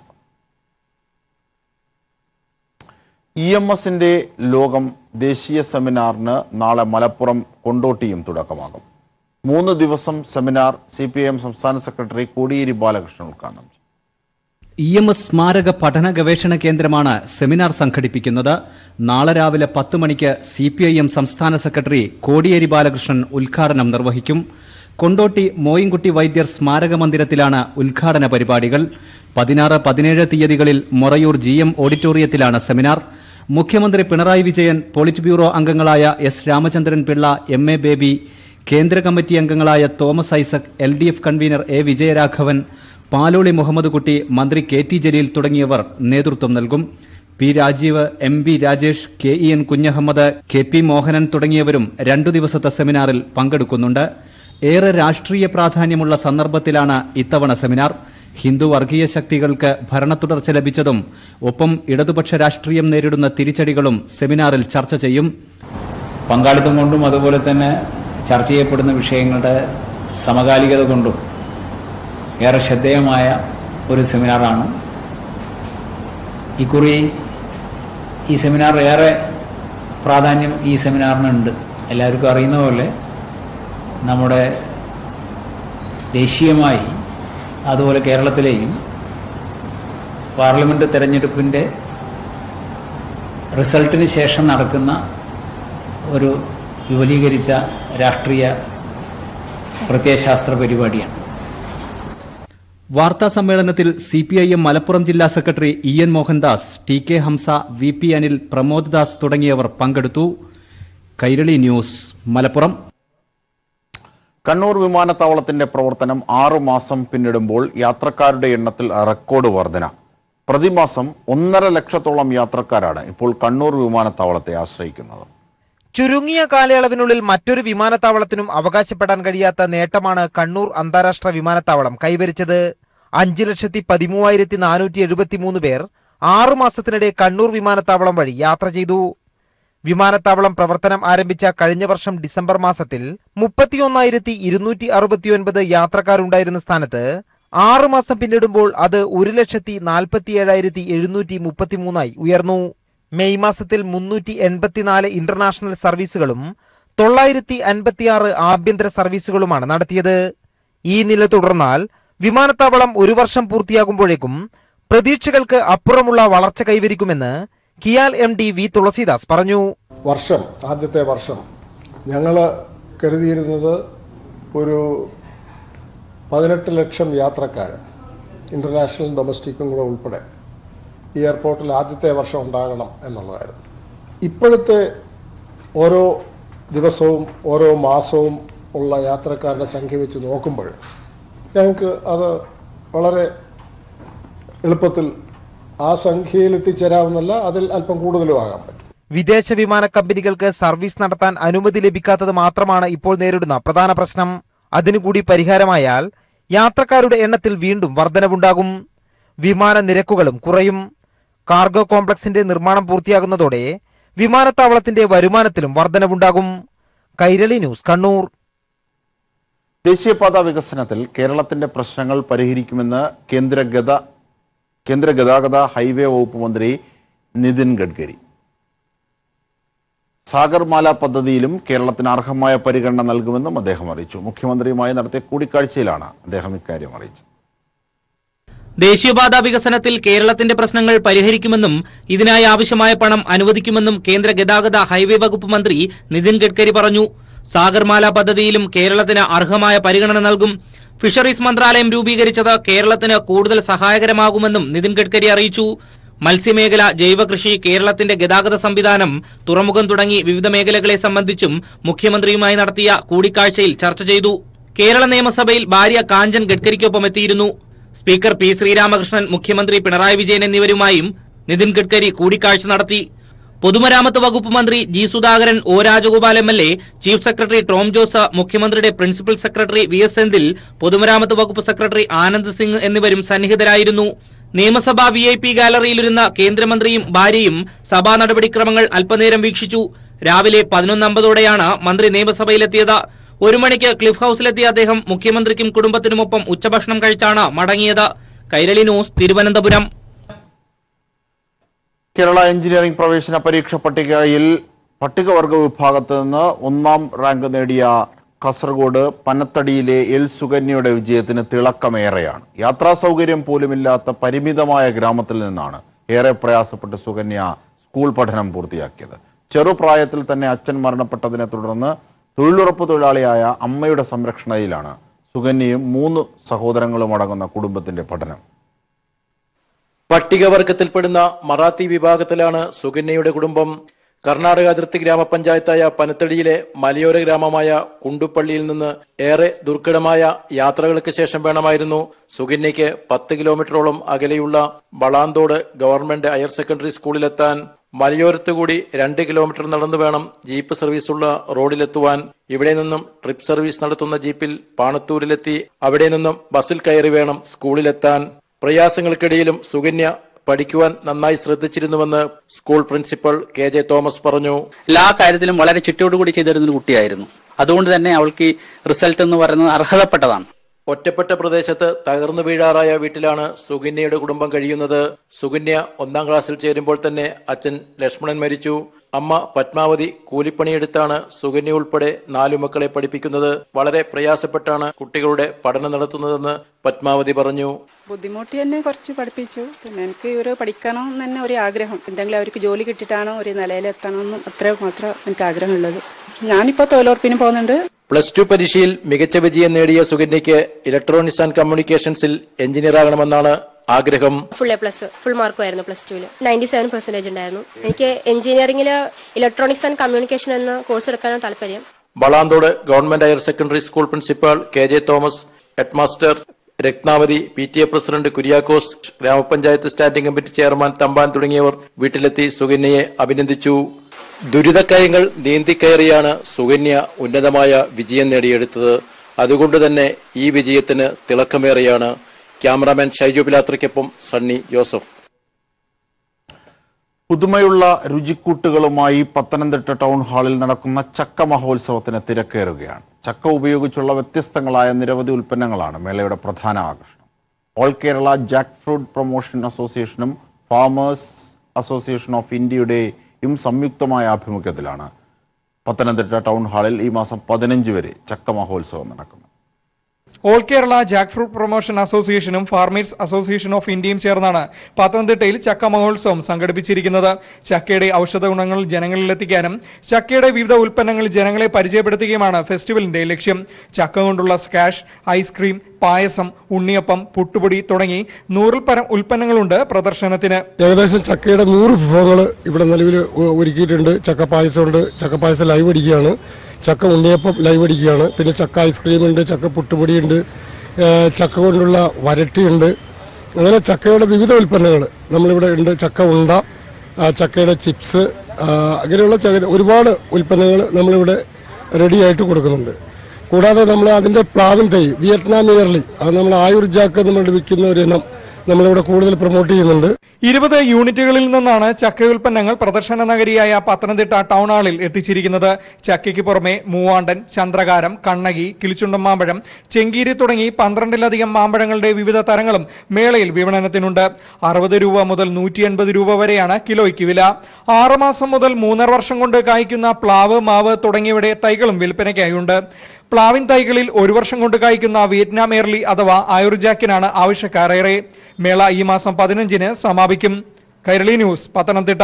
ഇ എം എസിന്റെ ലോകം ദേശീയ സെമിനാറിന് നാളെ മലപ്പുറം കൊണ്ടോട്ടിയും തുടക്കമാകും മൂന്ന് ദിവസം സെമിനാർ സി പി എം സംസ്ഥാന സെക്രട്ടറി കോടിയേരി ബാലകൃഷ്ണൻ ഉദ്ഘാടനം ചെയ്യും ഇ എം എസ് സ്മാരക പഠന ഗവേഷണ കേന്ദ്രമാണ് സെമിനാർ സംഘടിപ്പിക്കുന്നത് നാളെ രാവിലെ പത്ത് മണിക്ക് സി പി ഐ എം സംസ്ഥാന സെക്രട്ടറി കോടിയേരി ബാലകൃഷ്ണൻ ഉദ്ഘാടനം നിർവഹിക്കും കൊണ്ടോട്ടി മോയിൻകുട്ടി വൈദ്യർ സ്മാരക മന്ദിരത്തിലാണ് ഉദ്ഘാടന പരിപാടികൾ പതിനാറ് പതിനേഴ് തീയതികളിൽ മൊറയൂർ ജി എം ഓഡിറ്റോറിയത്തിലാണ് സെമിനാർ മുഖ്യമന്ത്രി പിണറായി വിജയൻ പോളിറ്റ് ബ്യൂറോ അംഗങ്ങളായ S Ramachandran Pillai M A Baby കേന്ദ്ര കമ്മിറ്റി അംഗങ്ങളായ Thomas Isaac L D F convener A Vijayaraghavan Paloli Muhammad Kutty മന്ത്രി കെ ടി ജലീൽ തുടങ്ങിയവർ നേതൃത്വം നൽകും P Rajeev M V Rajesh K E N Kunhammad K P Mohanan തുടങ്ങിയവരും രണ്ടു ദിവസത്തെ സെമിനാറിൽ പങ്കെടുക്കുന്നുണ്ട് ഏറെ രാഷ്ട്രീയ പ്രാധാന്യമുള്ള സന്ദർഭത്തിലാണ് ഇത്തവണ സെമിനാർ ഹിന്ദു വർഗീയ ശക്തികൾക്ക് ഭരണത്തുടർച്ച ലഭിച്ചതും ഒപ്പം ഇടതുപക്ഷ രാഷ്ട്രീയം നേരിടുന്ന തിരിച്ചടികളും സെമിനാറിൽ ചർച്ച ചെയ്യും പങ്കാളിത്തം കൊണ്ടും അതുപോലെ തന്നെ ചർച്ച ചെയ്യപ്പെടുന്ന വിഷയങ്ങളുടെ സമകാലികത കൊണ്ടും ഏറെ ശ്രദ്ധേയമായ ഒരു സെമിനാറാണ് ഇക്കുറി ഈ സെമിനാർ ഏറെ പ്രാധാന്യം ഈ സെമിനാറിനുണ്ട് എല്ലാവർക്കും അറിയുന്ന പോലെ നമ്മുടെ ദേശീയമായി അതുപോലെ കേരളത്തിലെയും പാർലമെന്റ് തെരഞ്ഞെടുപ്പിൻ്റെ റിസൾട്ടിന് ശേഷം നടക്കുന്ന ഒരു വിപുലീകരിച്ച രാഷ്ട്രീയ പ്രത്യയശാസ്ത്ര പരിപാടിയാണ് വാർത്താ സമ്മേളനത്തിൽ C P I M Malappuram ജില്ലാ secretary E N Mohandas T K Hamza V P Anil Pramod Das തുടങ്ങിയവർ പങ്കെടുത്തു കൈരളി ന്യൂസ് മലപ്പുറം കണ്ണൂർ വിമാനത്താവളത്തിന്റെ പ്രവർത്തനം ആറു മാസം പിന്നിടുമ്പോൾ യാത്രക്കാരുടെ എണ്ണത്തിൽ റെക്കോർഡ് വർധന പ്രതിമാസം ഒന്നര ലക്ഷത്തോളം യാത്രക്കാരാണ് ഇപ്പോൾ കണ്ണൂർ വിമാനത്താവളത്തെ ആശ്രയിക്കുന്നത് ചുരുങ്ങിയ കാലയളവിനുള്ളിൽ മറ്റൊരു വിമാനത്താവളത്തിനും അവകാശപ്പെടാൻ കഴിയാത്ത നേട്ടമാണ് കണ്ണൂർ അന്താരാഷ്ട്ര വിമാനത്താവളം കൈവരിച്ചത് അഞ്ച് ലക്ഷത്തി പതിമൂവായിരത്തി നാനൂറ്റി എഴുപത്തിമൂന്ന് പേർ ആറു മാസത്തിനിടെ കണ്ണൂർ വിമാനത്താവളം വഴി യാത്ര ചെയ്തു വിമാനത്താവളം പ്രവർത്തനം ആരംഭിച്ച കഴിഞ്ഞ വർഷം ഡിസംബർ മാസത്തിൽ മുപ്പത്തിയൊന്നായിരത്തി ഇരുന്നൂറ്റി അറുപത്തിയൊൻപത് യാത്രക്കാരുണ്ടായിരുന്ന സ്ഥാനത്ത് ആറു മാസം പിന്നിടുമ്പോൾ അത് ഒരു ലക്ഷത്തി നാൽപ്പത്തി ഏഴായിരത്തി എഴുന്നൂറ്റി മുപ്പത്തിമൂന്നായി ഉയർന്നു മെയ് മാസത്തിൽ മുന്നൂറ്റി എൺപത്തിനാല് ഇന്റർനാഷണൽ സർവീസുകളും തൊള്ളായിരത്തി അൻപത്തിയാറ് ആഭ്യന്തര സർവീസുകളുമാണ് നടത്തിയത് ഈ നില തുടർന്നാൽ വിമാനത്താവളം ഒരു വർഷം പൂർത്തിയാകുമ്പോഴേക്കും പ്രതീക്ഷകൾക്ക് അപ്പുറമുള്ള വളർച്ച കൈവരിക്കുമെന്ന് KIAL M D V Thulasidas പറഞ്ഞു വർഷം ആദ്യത്തെ വർഷം ഞങ്ങൾ കരുതിയിരുന്നത് ഒരു പതിനെട്ട് ലക്ഷം യാത്രക്കാർ ഇൻ്റർനാഷണൽ ഡൊമസ്റ്റിക്കും കൂടെ ഉൾപ്പെടെ ഈ എയർപോർട്ടിൽ ആദ്യത്തെ വർഷം ഉണ്ടാകണം എന്നുള്ളതായിരുന്നു ഇപ്പോഴത്തെ ഓരോ ദിവസവും ഓരോ മാസവും ഉള്ള യാത്രക്കാരുടെ സംഖ്യ വെച്ച് നോക്കുമ്പോൾ ഞങ്ങൾക്ക് അത് വളരെ എളുപ്പത്തിൽ ആ സംഖ്യയിൽ എത്തിച്ചേരാവുന്നല്ല അതിൽ അല്പം കൂടുതലും ആകാൻ പറ്റും വിദേശ വിമാന കമ്പനികൾക്ക് സർവീസ് നടത്താൻ അനുമതി ലഭിക്കാത്തത് മാത്രമാണ് ഇപ്പോൾ നേരിടുന്ന പ്രധാന പ്രശ്നം അതിനുകൂടി പരിഹാരമായാൽ യാത്രക്കാരുടെ എണ്ണത്തിൽ വീണ്ടും വർധനവുണ്ടാകും വിമാന നിരക്കുകളും കുറയും കാർഗോ കോംപ്ലക്സിന്റെ നിർമ്മാണം പൂർത്തിയാകുന്നതോടെ വിമാനത്താവളത്തിന്റെ വരുമാനത്തിലും വർധനവുണ്ടാകും കൈരളി ന്യൂസ് കണ്ണൂർ ദേശീയപാത വികസനത്തിൽ കേരളത്തിന്റെ പ്രശ്നങ്ങൾ പരിഹരിക്കുമെന്ന് കേന്ദ്ര ഗത കേന്ദ്ര ഗതാഗത ഹൈവേ വകുപ്പ് മന്ത്രി നിതിൻ ഗഡ്കരി സാഗർമാല പദ്ധതിയിലും കേരളത്തിന് അർഹമായ പരിഗണന നൽകുമെന്നും അദ്ദേഹം അറിയിച്ചു മുഖ്യമന്ത്രിയുമായി നടത്തിയ കൂടിക്കാഴ്ചയിലാണ് അദ്ദേഹം ഇക്കാര്യം അറിയിച്ചത് ദേശീയപാത വികസനത്തിൽ കേരളത്തിന്റെ പ്രശ്നങ്ങൾ പരിഹരിക്കുമെന്നും ഇതിനായി ആവശ്യമായ പണം അനുവദിക്കുമെന്നും കേന്ദ്ര ഗതാഗത ഹൈവേ വകുപ്പ് മന്ത്രി നിതിൻ ഗഡ്കരി പറഞ്ഞു സാഗർമാല പദ്ധതിയിലും കേരളത്തിന് അർഹമായ പരിഗണന നൽകും ഫിഷറീസ് മന്ത്രാലയം രൂപീകരിച്ചത് കേരളത്തിന് കൂടുതൽ സഹായകരമാകുമെന്നും നിതിൻ ഗഡ്കരി അറിയിച്ചു മത്സ്യമേഖല ജൈവകൃഷി കേരളത്തിന്റെ ഗതാഗത സംവിധാനം തുറമുഖം തുടങ്ങി വിവിധ മേഖലകളെ സംബന്ധിച്ചും മുഖ്യമന്ത്രിയുമായി നടത്തിയ കൂടിക്കാഴ്ചയിൽ ചർച്ച ചെയ്തു കേരള നിയമസഭയിൽ ഭാര്യ കാഞ്ചൻ ഗഡ്കരിക്കൊപ്പം എത്തിയിരുന്നു സ്പീക്കർ പി ശ്രീരാമകൃഷ്ണൻ മുഖ്യമന്ത്രി പിണറായി വിജയൻ എന്നിവരുമായും നിതിൻ ഗഡ്കരി കൂടിക്കാഴ്ച നടത്തി പൊതുമരാമത്ത് വകുപ്പ് മന്ത്രി G Sudhakaran O Rajagopal M L A chief secretary Tom Jose മുഖ്യമന്ത്രിയുടെ principal secretary V S Senthil പൊതുമരാമത്ത് വകുപ്പ് സെക്രട്ടറി ആനന്ദ് സിംഗ് എന്നിവരും സന്നിഹിതരായിരുന്നു നിയമസഭാ വി ഐ പി ഗാലറിയിലിരുന്ന കേന്ദ്രമന്ത്രിയും ഭാര്യയും സഭാ നടപടിക്രമങ്ങൾ അല്പനേരം വീക്ഷിച്ചു രാവിലെ പതിനൊന്നമ്പതോടെയാണ് മന്ത്രി നിയമസഭയിലെത്തിയത് ഒരു മണിക്ക് ക്ലിഫ് ഹൌസിലെത്തിയ അദ്ദേഹം മുഖ്യമന്ത്രിക്കും കുടുംബത്തിനുമൊപ്പം ഉച്ചഭക്ഷണം കഴിച്ചാണ് മടങ്ങിയത് കൈരളി ന്യൂസ് തിരുവനന്തപുരം കേരള എഞ്ചിനീയറിംഗ് പ്രവേശന പരീക്ഷ പട്ടികയിൽ പട്ടികവർഗ വിഭാഗത്ത് നിന്ന് ഒന്നാം റാങ്ക് നേടിയ കാസർഗോഡ് പനത്തടിയിലെ എൽ സുകന്യയുടെ വിജയത്തിന് തിളക്കമേറെയാണ് യാത്രാ സൗകര്യം പോലുമില്ലാത്ത പരിമിതമായ ഗ്രാമത്തിൽ നിന്നാണ് ഏറെ പ്രയാസപ്പെട്ട് സുകന്യ സ്കൂൾ പഠനം പൂർത്തിയാക്കിയത് ചെറുപ്രായത്തിൽ തന്നെ അച്ഛൻ മരണപ്പെട്ടതിനെ തുടർന്ന് തൊഴിലുറപ്പ് തൊഴിലാളിയായ അമ്മയുടെ സംരക്ഷണയിലാണ് സുകന്യയും മൂന്ന് സഹോദരങ്ങളും അടങ്ങുന്ന കുടുംബത്തിന്റെ പഠനം പട്ടികവർഗത്തിൽപ്പെടുന്ന മറാത്തി വിഭാഗത്തിലാണ് സുകന്യയുടെ കുടുംബം കർണാടക അതിർത്തി ഗ്രാമപഞ്ചായത്തായ പനത്തടിയിലെ മലയോര ഗ്രാമമായ കുണ്ടുപള്ളിയിൽ നിന്ന് ഏറെ ദുർഘടമായ യാത്രകൾക്ക് ശേഷം വേണമായിരുന്നു സുകന്യയ്ക്ക് പത്ത് കിലോമീറ്ററോളം അകലെയുള്ള വളാന്തോട് ഗവൺമെന്റ് ഹയർ സെക്കൻഡറി സ്കൂളിലെത്താൻ മലയോരത്തുകൂടി രണ്ട് കിലോമീറ്റർ നടന്നു വേണം ജീപ്പ് സർവീസുള്ള റോഡിലെത്തുവാൻ ഇവിടെ നിന്നും ട്രിപ്പ് സർവീസ് നടത്തുന്ന ജീപ്പിൽ പാണത്തൂരിലെത്തി അവിടെ നിന്നും ബസ്സിൽ കയറി വേണം സ്കൂളിലെത്താൻ പ്രയാസങ്ങൾക്കിടയിലും സുകന്യ പഠിക്കുവാൻ നന്നായി ശ്രദ്ധിച്ചിരുന്നുവെന്ന് school principal K J Thomas പറഞ്ഞു എല്ലാ കാര്യത്തിലും വളരെ ചിട്ടയോടുകൂടി ചെയ്തിരുന്ന ഒരു കുട്ടിയായിരുന്നു അതുകൊണ്ട് തന്നെ അവൾക്ക് ഈ റിസൾട്ട് എന്ന് പറയുന്നത് അർഹതപ്പെട്ടതാണ് ഒറ്റപ്പെട്ട പ്രദേശത്ത് തകർന്നു വീഴാറായ വീട്ടിലാണ് സുകന്യയുടെ കുടുംബം കഴിയുന്നത് സുകന്യ ഒന്നാം ക്ലാസ്സിൽ ചേരുമ്പോൾ തന്നെ അച്ഛൻ ലക്ഷ്മണൻ മരിച്ചു അമ്മ പത്മാവതി കൂലിപ്പണിയെടുത്താണ് സുകന്യ ഉൾപ്പെടെ നാലു മക്കളെ പഠിപ്പിക്കുന്നത് വളരെ പ്രയാസപ്പെട്ടാണ് കുട്ടികളുടെ പഠനം നടത്തുന്നതെന്ന് പത്മാവതി പറഞ്ഞു ബുദ്ധിമുട്ടി തന്നെ കുറച്ച് പഠിപ്പിച്ചു പിന്നെ എനിക്ക് ഒരു പഠിക്കണം എന്ന് തന്നെ ഒരു ആഗ്രഹം എന്തെങ്കിലും അവർക്ക് ജോലി കിട്ടിയിട്ടാണോ ഒരു നിലയിലെത്തണമെന്നും അത്ര മാത്രം എനിക്ക് ആഗ്രഹമുള്ളത് ഞാനിപ്പോൾ തൊഴിലുറപ്പിന് പോകുന്നുണ്ട് പ്ലസ് ടു പരീക്ഷയിൽ മികച്ച വിജയം നേടിയ സുകന്യയ്ക്ക് ഇലക്ട്രോണിക്സ് ആൻഡ് കമ്മ്യൂണിക്കേഷൻസിൽ എഞ്ചിനീയർ ആകണമെന്നാണ് ആഗ്രഹം ഫുൾ എ പ്ലസ് ഫുൾ മാർക്കുമായിരുന്നു പ്ലസ് ടുവിൽ നയൻറ്റി സെവൻ പെർസെൻറ്റേജ് ഉണ്ടായിരുന്നു എനിക്ക് എഞ്ചിനീയറിംഗിൽ ഇലക്ട്രോണിക്സ് ആൻഡ് കമ്മ്യൂണിക്കേഷൻ എന്ന കോഴ്സ് എടുക്കാനാണ് താല്പര്യം Valanthode government higher secondary school principal K J Thomas headmaster Rathnavathi P T A president Kuriakose ഗ്രാമപഞ്ചായത്ത് സ്റ്റാൻഡിംഗ് കമ്മിറ്റി ചെയർമാൻ തമ്പാൻ തുടങ്ങിയവർ വീട്ടിലെത്തി സുകന്യയെ അഭിനന്ദിച്ചു ദുരിതക്കയങ്ങൾ നീന്തിക്കയറിയാണ് സുകന്യ ഉന്നതമായ വിജയം നേടിയെടുത്തത് അതുകൊണ്ട് തന്നെ ഈ വിജയത്തിന് തിളക്കമേറിയാണ് ക്യാമറാമാൻ ഷൈജു പിലാത്രയ്ക്കൊപ്പം സണ്ണി ജോസഫ് പുതുമയുള്ള രുചിക്കൂട്ടുകളുമായി പത്തനംതിട്ട ടൗൺ ഹാളിൽ നടക്കുന്ന ചക്ക മഹോത്സവത്തിന് തിരക്കേറുകയാണ് ചക്ക ഉപയോഗിച്ചുള്ള വ്യത്യസ്തങ്ങളായ നിരവധി ഉൽപ്പന്നങ്ങളാണ് മേളയുടെ പ്രധാന ആകർഷണം all Kerala jackfruit promotion അസോസിയേഷനും ഫാമേഴ്സ് അസോസിയേഷൻ ഓഫ് ഇന്ത്യയുടെയും സംയുക്തമായ ആഭിമുഖ്യത്തിലാണ് പത്തനംതിട്ട ടൗൺ ഹാളിൽ ഈ മാസം പതിനഞ്ച് വരെ ചക്ക മഹോത്സവം നടക്കുന്നത് all Kerala jackfruit promotion അസോസിയേഷനും ഫാർമേഴ്സ് അസോസിയേഷൻ ഓഫ് ഇന്ത്യയും ചേർന്നാണ് പത്തനംതിട്ടയിൽ ചക്ക മഹോത്സവം സംഘടിപ്പിച്ചിരിക്കുന്നത് ചക്കയുടെ ഔഷധ ഗുണങ്ങൾ ജനങ്ങളിലെത്തിക്കാനും ചക്കയുടെ വിവിധ ഉൽപ്പന്നങ്ങൾ ജനങ്ങളെ പരിചയപ്പെടുത്തുകയുമാണ് ഫെസ്റ്റിവലിന്റെ ലക്ഷ്യം ചക്ക കൊണ്ടുള്ള സ്കാഷ് ഐസ്ക്രീം പായസം ഉണ്ണിയപ്പം പുട്ടുപൊടി തുടങ്ങി നൂറിൽ പരം ഉൽപ്പന്നങ്ങളുണ്ട് പ്രദർശനത്തിന് ഏകദേശം ചക്കയുടെ നൂറ് വിഭവങ്ങൾ ഇവിടെ നിലവിൽ ഒ- ഒരുക്കിയിട്ടുണ്ട് ചക്ക പായസമുണ്ട് ചക്ക പായസം ലൈവ് അടിക്കുകയാണ് ചക്ക ഉണ്ണിയപ്പം ലൈവ് അടിക്കുകയാണ് പിന്നെ ചക്ക ഐസ്ക്രീം ഉണ്ട് ചക്ക പുട്ടുപൊടിയുണ്ട് ഏഹ് ചക്ക കൊണ്ടുള്ള വരട്ടിയുണ്ട് അങ്ങനെ ചക്കയുടെ വിവിധ ഉൽപ്പന്നങ്ങൾ നമ്മളിവിടെ ഉണ്ട് ചക്ക ഉണ്ട ആ, ചക്കയുടെ ചിപ്സ് ആ, അങ്ങനെയുള്ള ചക ഒരുപാട് ഉൽപ്പന്നങ്ങൾ നമ്മളിവിടെ റെഡി ആയിട്ട് കൊടുക്കുന്നുണ്ട് കൂടാതെ നമ്മൾ അതിൻ്റെ പ്ലാവിൻ തൈ വിയറ്റ്നാം ഇയർലി അത് നമ്മൾ ആയുർ ജാക്ക് നമ്മൾ വിൽക്കുന്ന ഒരു ഇനം നമ്മളിവിടെ കൂടുതൽ പ്രൊമോട്ട് ചെയ്യുന്നുണ്ട് ഇരുപത് യൂണിറ്റുകളിൽ നിന്നാണ് ചക്ക ഉൽപ്പന്നങ്ങൾ പ്രദർശന നഗരിയായ പത്തനംതിട്ട ടൗൺ ഹാളിൽ എത്തിച്ചിരിക്കുന്നത് ചക്കയ്ക്ക് പുറമെ മൂവാണ്ടൻ ചന്ദ്രകാരം കണ്ണകി കിളിച്ചുണ്ടൻ മാമ്പഴം ചെങ്കീരി തുടങ്ങി പന്ത്രണ്ടിലധികം മാമ്പഴങ്ങളുടെ വിവിധ തരങ്ങളും മേളയിൽ വിപണനത്തിനുണ്ട് അറുപത് രൂപ മുതൽ നൂറ്റി എൺപത് രൂപ വരെയാണ് കിലോയ്ക്ക് വില ആറുമാസം മുതൽ മൂന്നര വർഷം കൊണ്ട് കായ്ക്കുന്ന പ്ലാവ് മാവ് തുടങ്ങിയവയുടെ തൈകളും വിൽപ്പനയ്ക്കായുണ്ട് പ്ലാവിൻ തൈകളിൽ ഒരു വർഷം കൊണ്ട് കായ്ക്കുന്ന വിയറ്റ്നാം എയർലി അഥവാ ആയുർജാക്കിനാണ് ആവശ്യക്കാരേറെ മേള ഈ മാസം പതിനഞ്ചിന് സമാപിക്കും കൈരളി ന്യൂസ് പത്തനംതിട്ട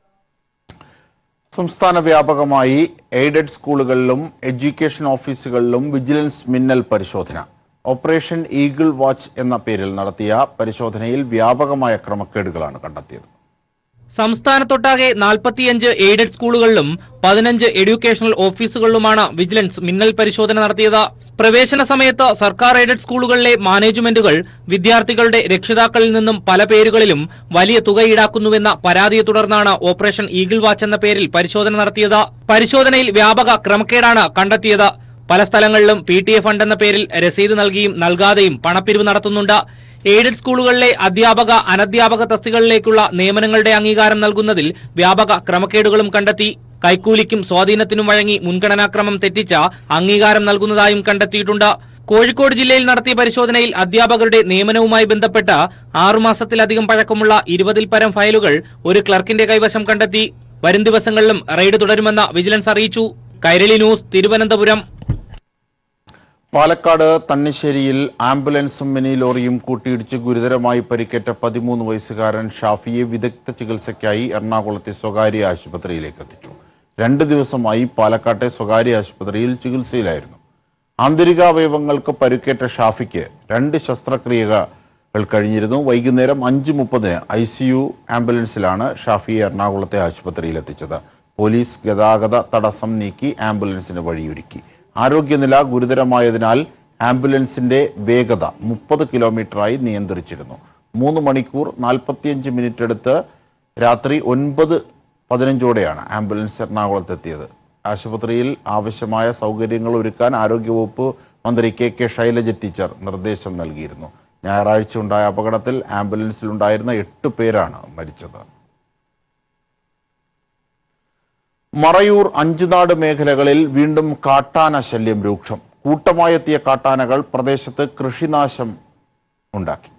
സംസ്ഥാന വ്യാപകമായി എയ്ഡഡ് സ്കൂളുകളിലും എഡ്യൂക്കേഷൻ ഓഫീസുകളിലും വിജിലൻസ് മിന്നൽ പരിശോധന ഓപ്പറേഷൻ ഈഗിൾ വാച്ച് എന്ന പേരിൽ നടത്തിയ പരിശോധനയിൽ വ്യാപകമായ ക്രമക്കേടുകളാണ് കണ്ടെത്തിയത് സംസ്ഥാനത്തൊട്ടാകെ നാൽപ്പത്തിയഞ്ച് എയ്ഡഡ് സ്കൂളുകളിലും പതിനഞ്ച് എഡ്യൂക്കേഷണൽ ഓഫീസുകളിലുമാണ് വിജിലൻസ് മിന്നൽ പരിശോധന നടത്തിയത് പ്രവേശന സമയത്ത് സർക്കാർ എയ്ഡഡ് സ്കൂളുകളിലെ മാനേജ്മെന്റുകൾ വിദ്യാർത്ഥികളുടെ രക്ഷിതാക്കളിൽ നിന്നും പല പേരുകളിലും വലിയ തുക ഈടാക്കുന്നുവെന്ന പരാതിയെ തുടർന്നാണ് ഓപ്പറേഷൻ ഈഗിൾ വാച്ച് എന്ന പേരിൽ പരിശോധന നടത്തിയത് പരിശോധനയിൽ വ്യാപക ക്രമക്കേടാണ് കണ്ടെത്തിയത് പല സ്ഥലങ്ങളിലും പി ടി എ ഫണ്ട് എന്ന പേരിൽ രസീത് നൽകിയും നൽകാതെയും പണപ്പിരിവ് നടത്തുന്നുണ്ട് എയ്ഡഡ് സ്കൂളുകളിലെ അധ്യാപക അനധ്യാപക തസ്തികകളിലേക്കുള്ള നിയമനങ്ങളുടെ അംഗീകാരം നൽകുന്നതിൽ വ്യാപക ക്രമക്കേടുകളും കണ്ടെത്തി കൈക്കൂലിക്കും സ്വാധീനത്തിനും വഴങ്ങി മുൻഗണനാക്രമം തെറ്റിച്ച അംഗീകാരം നൽകുന്നതായും കണ്ടെത്തിയിട്ടുണ്ട് കോഴിക്കോട് ജില്ലയിൽ നടത്തിയ പരിശോധനയിൽ അധ്യാപകരുടെ നിയമനവുമായി ബന്ധപ്പെട്ട് ആറുമാസത്തിലധികം പഴക്കമുള്ള ഇരുപതിൽ പരം ഫയലുകൾ ഒരു ക്ലർക്കിന്റെ കൈവശം കണ്ടെത്തി വരും ദിവസങ്ങളിലും റെയ്ഡ് തുടരുമെന്ന് വിജിലൻസ് അറിയിച്ചു കൈരളി ന്യൂസ് തിരുവനന്തപുരം പാലക്കാട് തണ്ണിശ്ശേരിയിൽ ആംബുലൻസും മിനി ലോറിയും കൂട്ടിയിടിച്ച് ഗുരുതരമായി പരിക്കേറ്റ പതിമൂന്ന് വയസ്സുകാരൻ ഷാഫിയെ വിദഗ്ധ ചികിത്സയ്ക്കായി എറണാകുളത്തെ സ്വകാര്യ ആശുപത്രിയിലേക്ക് എത്തിച്ചു രണ്ട് ദിവസമായി പാലക്കാട്ടെ സ്വകാര്യ ആശുപത്രിയിൽ ചികിത്സയിലായിരുന്നു ആന്തരികാവയവങ്ങൾക്ക് പരുക്കേറ്റ ഷാഫിക്ക് രണ്ട് ശസ്ത്രക്രിയകൾ കഴിഞ്ഞിരുന്നു വൈകുന്നേരം അഞ്ച് മുപ്പതിന് ഐ സി യു ആംബുലൻസിലാണ് ഷാഫിയെ എറണാകുളത്തെ ആശുപത്രിയിൽ എത്തിച്ചത് പോലീസ് ഗതാഗത തടസ്സം നീക്കി ആംബുലൻസിന് വഴിയൊരുക്കി ആരോഗ്യനില ഗുരുതരമായതിനാൽ ആംബുലൻസിന്റെ വേഗത മുപ്പത് കിലോമീറ്ററായി നിയന്ത്രിച്ചിരുന്നു മൂന്ന് മണിക്കൂർ നാൽപ്പത്തിയഞ്ച് മിനിറ്റ് എടുത്ത് രാത്രി ഒൻപത് പതിനഞ്ചോടെയാണ് ആംബുലൻസ് എറണാകുളത്തെത്തിയത് ആശുപത്രിയിൽ ആവശ്യമായ സൗകര്യങ്ങൾ ഒരുക്കാൻ ആരോഗ്യവകുപ്പ് മന്ത്രി കെ കെ ശൈലജ ടീച്ചർ നിർദ്ദേശം നൽകിയിരുന്നു ഞായറാഴ്ച ഉണ്ടായ അപകടത്തിൽ ആംബുലൻസിലുണ്ടായിരുന്ന എട്ട് പേരാണ് മരിച്ചത് മറയൂർ അഞ്ചുനാട് മേഖലകളിൽ വീണ്ടും കാട്ടാന ശല്യം രൂക്ഷം കൂട്ടമായി എത്തിയ കാട്ടാനകൾ പ്രദേശത്ത് കൃഷിനാശം ഉണ്ടാക്കി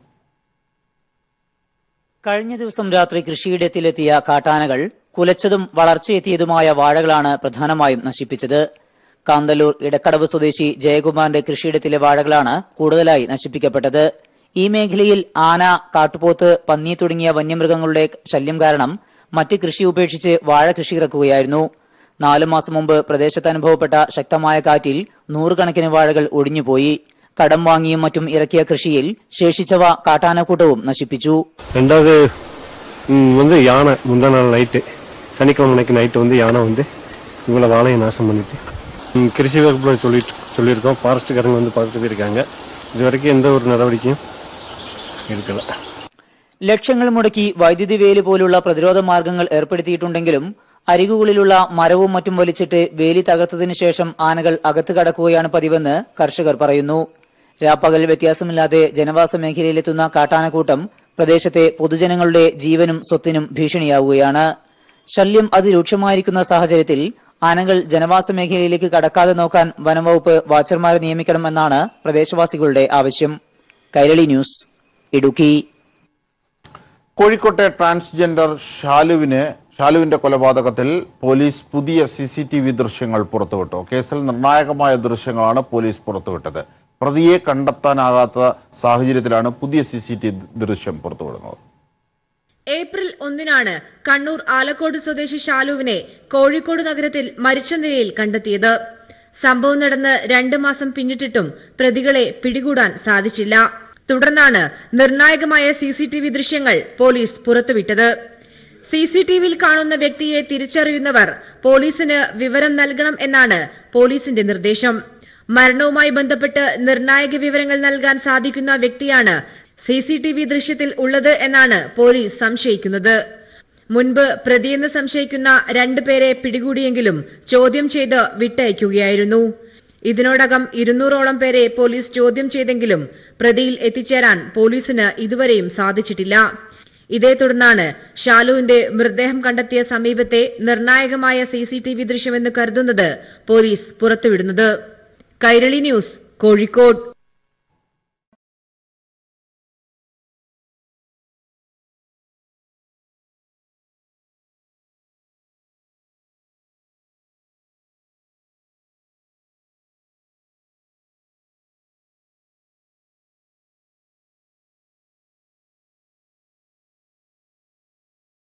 കഴിഞ്ഞ ദിവസം രാത്രി കൃഷിയിടത്തിലെത്തിയ കാട്ടാനകൾ കുലച്ചതും വളർച്ചയെത്തിയതുമായ വാഴകളാണ് പ്രധാനമായും നശിപ്പിച്ചത് കാന്തല്ലൂർ ഇടക്കടവ് സ്വദേശി ജയകുമാറിന്റെ കൃഷിയിടത്തിലെ വാഴകളാണ് കൂടുതലായി നശിപ്പിക്കപ്പെട്ടത് ഈ മേഖലയിൽ ആന കാട്ടുപോത്ത് പന്നി തുടങ്ങിയ വന്യമൃഗങ്ങളുടെ ശല്യം കാരണം മറ്റ് കൃഷി ഉപേക്ഷിച്ച് വാഴ കൃഷി ഇറക്കുകയായിരുന്നു നാലു മാസം മുമ്പ് പ്രദേശത്ത് അനുഭവപ്പെട്ട ശക്തമായ കാറ്റിൽ നൂറുകണക്കിന് വാഴകൾ ഒടിഞ്ഞുപോയി കടം വാങ്ങിയും മറ്റും ഇറക്കിയ കൃഷിയിൽ ശേഷിച്ചവ കാട്ടാനക്കൂട്ടവും നശിപ്പിച്ചു ரெண்டாவது ம், வந்து யானை முந்தா நாள் நைட்டு சனிக்கிழமை அன்னைக்கு நைட்டு வந்து யானை வந்து இவ்வளோ வாழையை நாசம் பண்ணிட்டு ம், கிருஷி வகுப்பில் சொல்லிட்டு சொல்லியிருக்கோம் ஃபாரஸ்ட்டுக்காரங்க வந்து பார்த்துட்டு இருக்காங்க இது வரைக்கும் எந்த ஒரு நடவடிக்கையும் எடுக்கல ലക്ഷങ്ങൾ മുടക്കി വൈദ്യുതി വേലി പോലുള്ള പ്രതിരോധ മാർഗങ്ങൾ ഏർപ്പെടുത്തിയിട്ടുണ്ടെങ്കിലും അരികുകളിലുള്ള മരവും മറ്റും വലിച്ചിട്ട് വേലി തകർത്തതിനു ശേഷം ആനകൾ അകത്ത് കടക്കുകയാണ് പതിവെന്ന് കർഷകർ പറയുന്നു രാപ്പകൽ വ്യത്യാസമില്ലാതെ ജനവാസ മേഖലയിലെത്തുന്ന കാട്ടാനക്കൂട്ടം പ്രദേശത്തെ പൊതുജനങ്ങളുടെ ജീവനും സ്വത്തിനും ഭീഷണിയാവുകയാണ് ശല്യം അതിരൂക്ഷമായിരിക്കുന്ന സാഹചര്യത്തിൽ ആനകൾ ജനവാസ മേഖലയിലേക്ക് കടക്കാതെ നോക്കാൻ വനംവകുപ്പ് വാച്ചർമാരെ നിയമിക്കണമെന്നാണ് പ്രദേശവാസികളുടെ ആവശ്യം കൈരളി ന്യൂസ് ഇടുക്കി കോഴിക്കോട്ടെ ട്രാൻസ്ജെൻഡർ ഷാലുവിന് ഷാലുവിന്റെ കൊലപാതകത്തിൽ പോലീസ് പുതിയ സി സി ടി വി ദൃശ്യങ്ങൾ പുറത്തുവിട്ടു കേസിൽ നിർണായകമായ ദൃശ്യങ്ങളാണ് പോലീസ് പുറത്തുവിട്ടത് പ്രതിയെ കണ്ടെത്താനാകാത്ത സാഹചര്യത്തിലാണ് പുതിയ സി സി ടി ദൃശ്യം പുറത്തുവിടുന്നത് ഏപ്രിൽ ഒന്നിനാണ് കണ്ണൂർ ആലക്കോട് സ്വദേശി ഷാലുവിനെ കോഴിക്കോട് നഗരത്തിൽ മരിച്ച നിലയിൽ കണ്ടെത്തിയത് സംഭവം നടന്ന് രണ്ട് മാസം പിന്നിട്ടിട്ടും പ്രതികളെ പിടികൂടാൻ സാധിച്ചില്ല തുടർന്നാണ് നിർണായകമായ സി സി ടി വി ദൃശ്യങ്ങൾ പോലീസ് പുറത്തുവിട്ടത് സി സി ടി വിയിൽ കാണുന്ന വ്യക്തിയെ തിരിച്ചറിയുന്നവർ പോലീസിന് വിവരം നൽകണം എന്നാണ് പോലീസിന്റെ നിർദ്ദേശം മരണവുമായി ബന്ധപ്പെട്ട് നിർണായക വിവരങ്ങൾ നൽകാൻ സാധിക്കുന്ന വ്യക്തിയാണ് സി സി ടി വി ദൃശ്യത്തിൽ ഉള്ളത് എന്നാണ് പോലീസ് സംശയിക്കുന്നത് മുൻപ് പ്രതിയെന്ന് സംശയിക്കുന്ന രണ്ടുപേരെ പിടികൂടിയെങ്കിലും ചോദ്യം ചെയ്ത് വിട്ടയക്കുകയായിരുന്നു ഇതിനോടകം ഇരുന്നൂറോളം പേരെ പോലീസ് ചോദ്യം ചെയ്തെങ്കിലും പ്രതിയിൽ എത്തിച്ചേരാൻ പോലീസിന് ഇതുവരെയും സാധിച്ചിട്ടില്ല ഇതേ തുടർന്നാണ് ഷാലുവിന്റെ മൃതദേഹം കണ്ടെത്തിയ സമീപത്തെ നിർണായകമായ സി സി ടി വി ദൃശ്യമെന്ന് കരുതുന്നത് പോലീസ് പുറത്തുവിടുന്നത് കൈരളി ന്യൂസ് കോഴിക്കോട്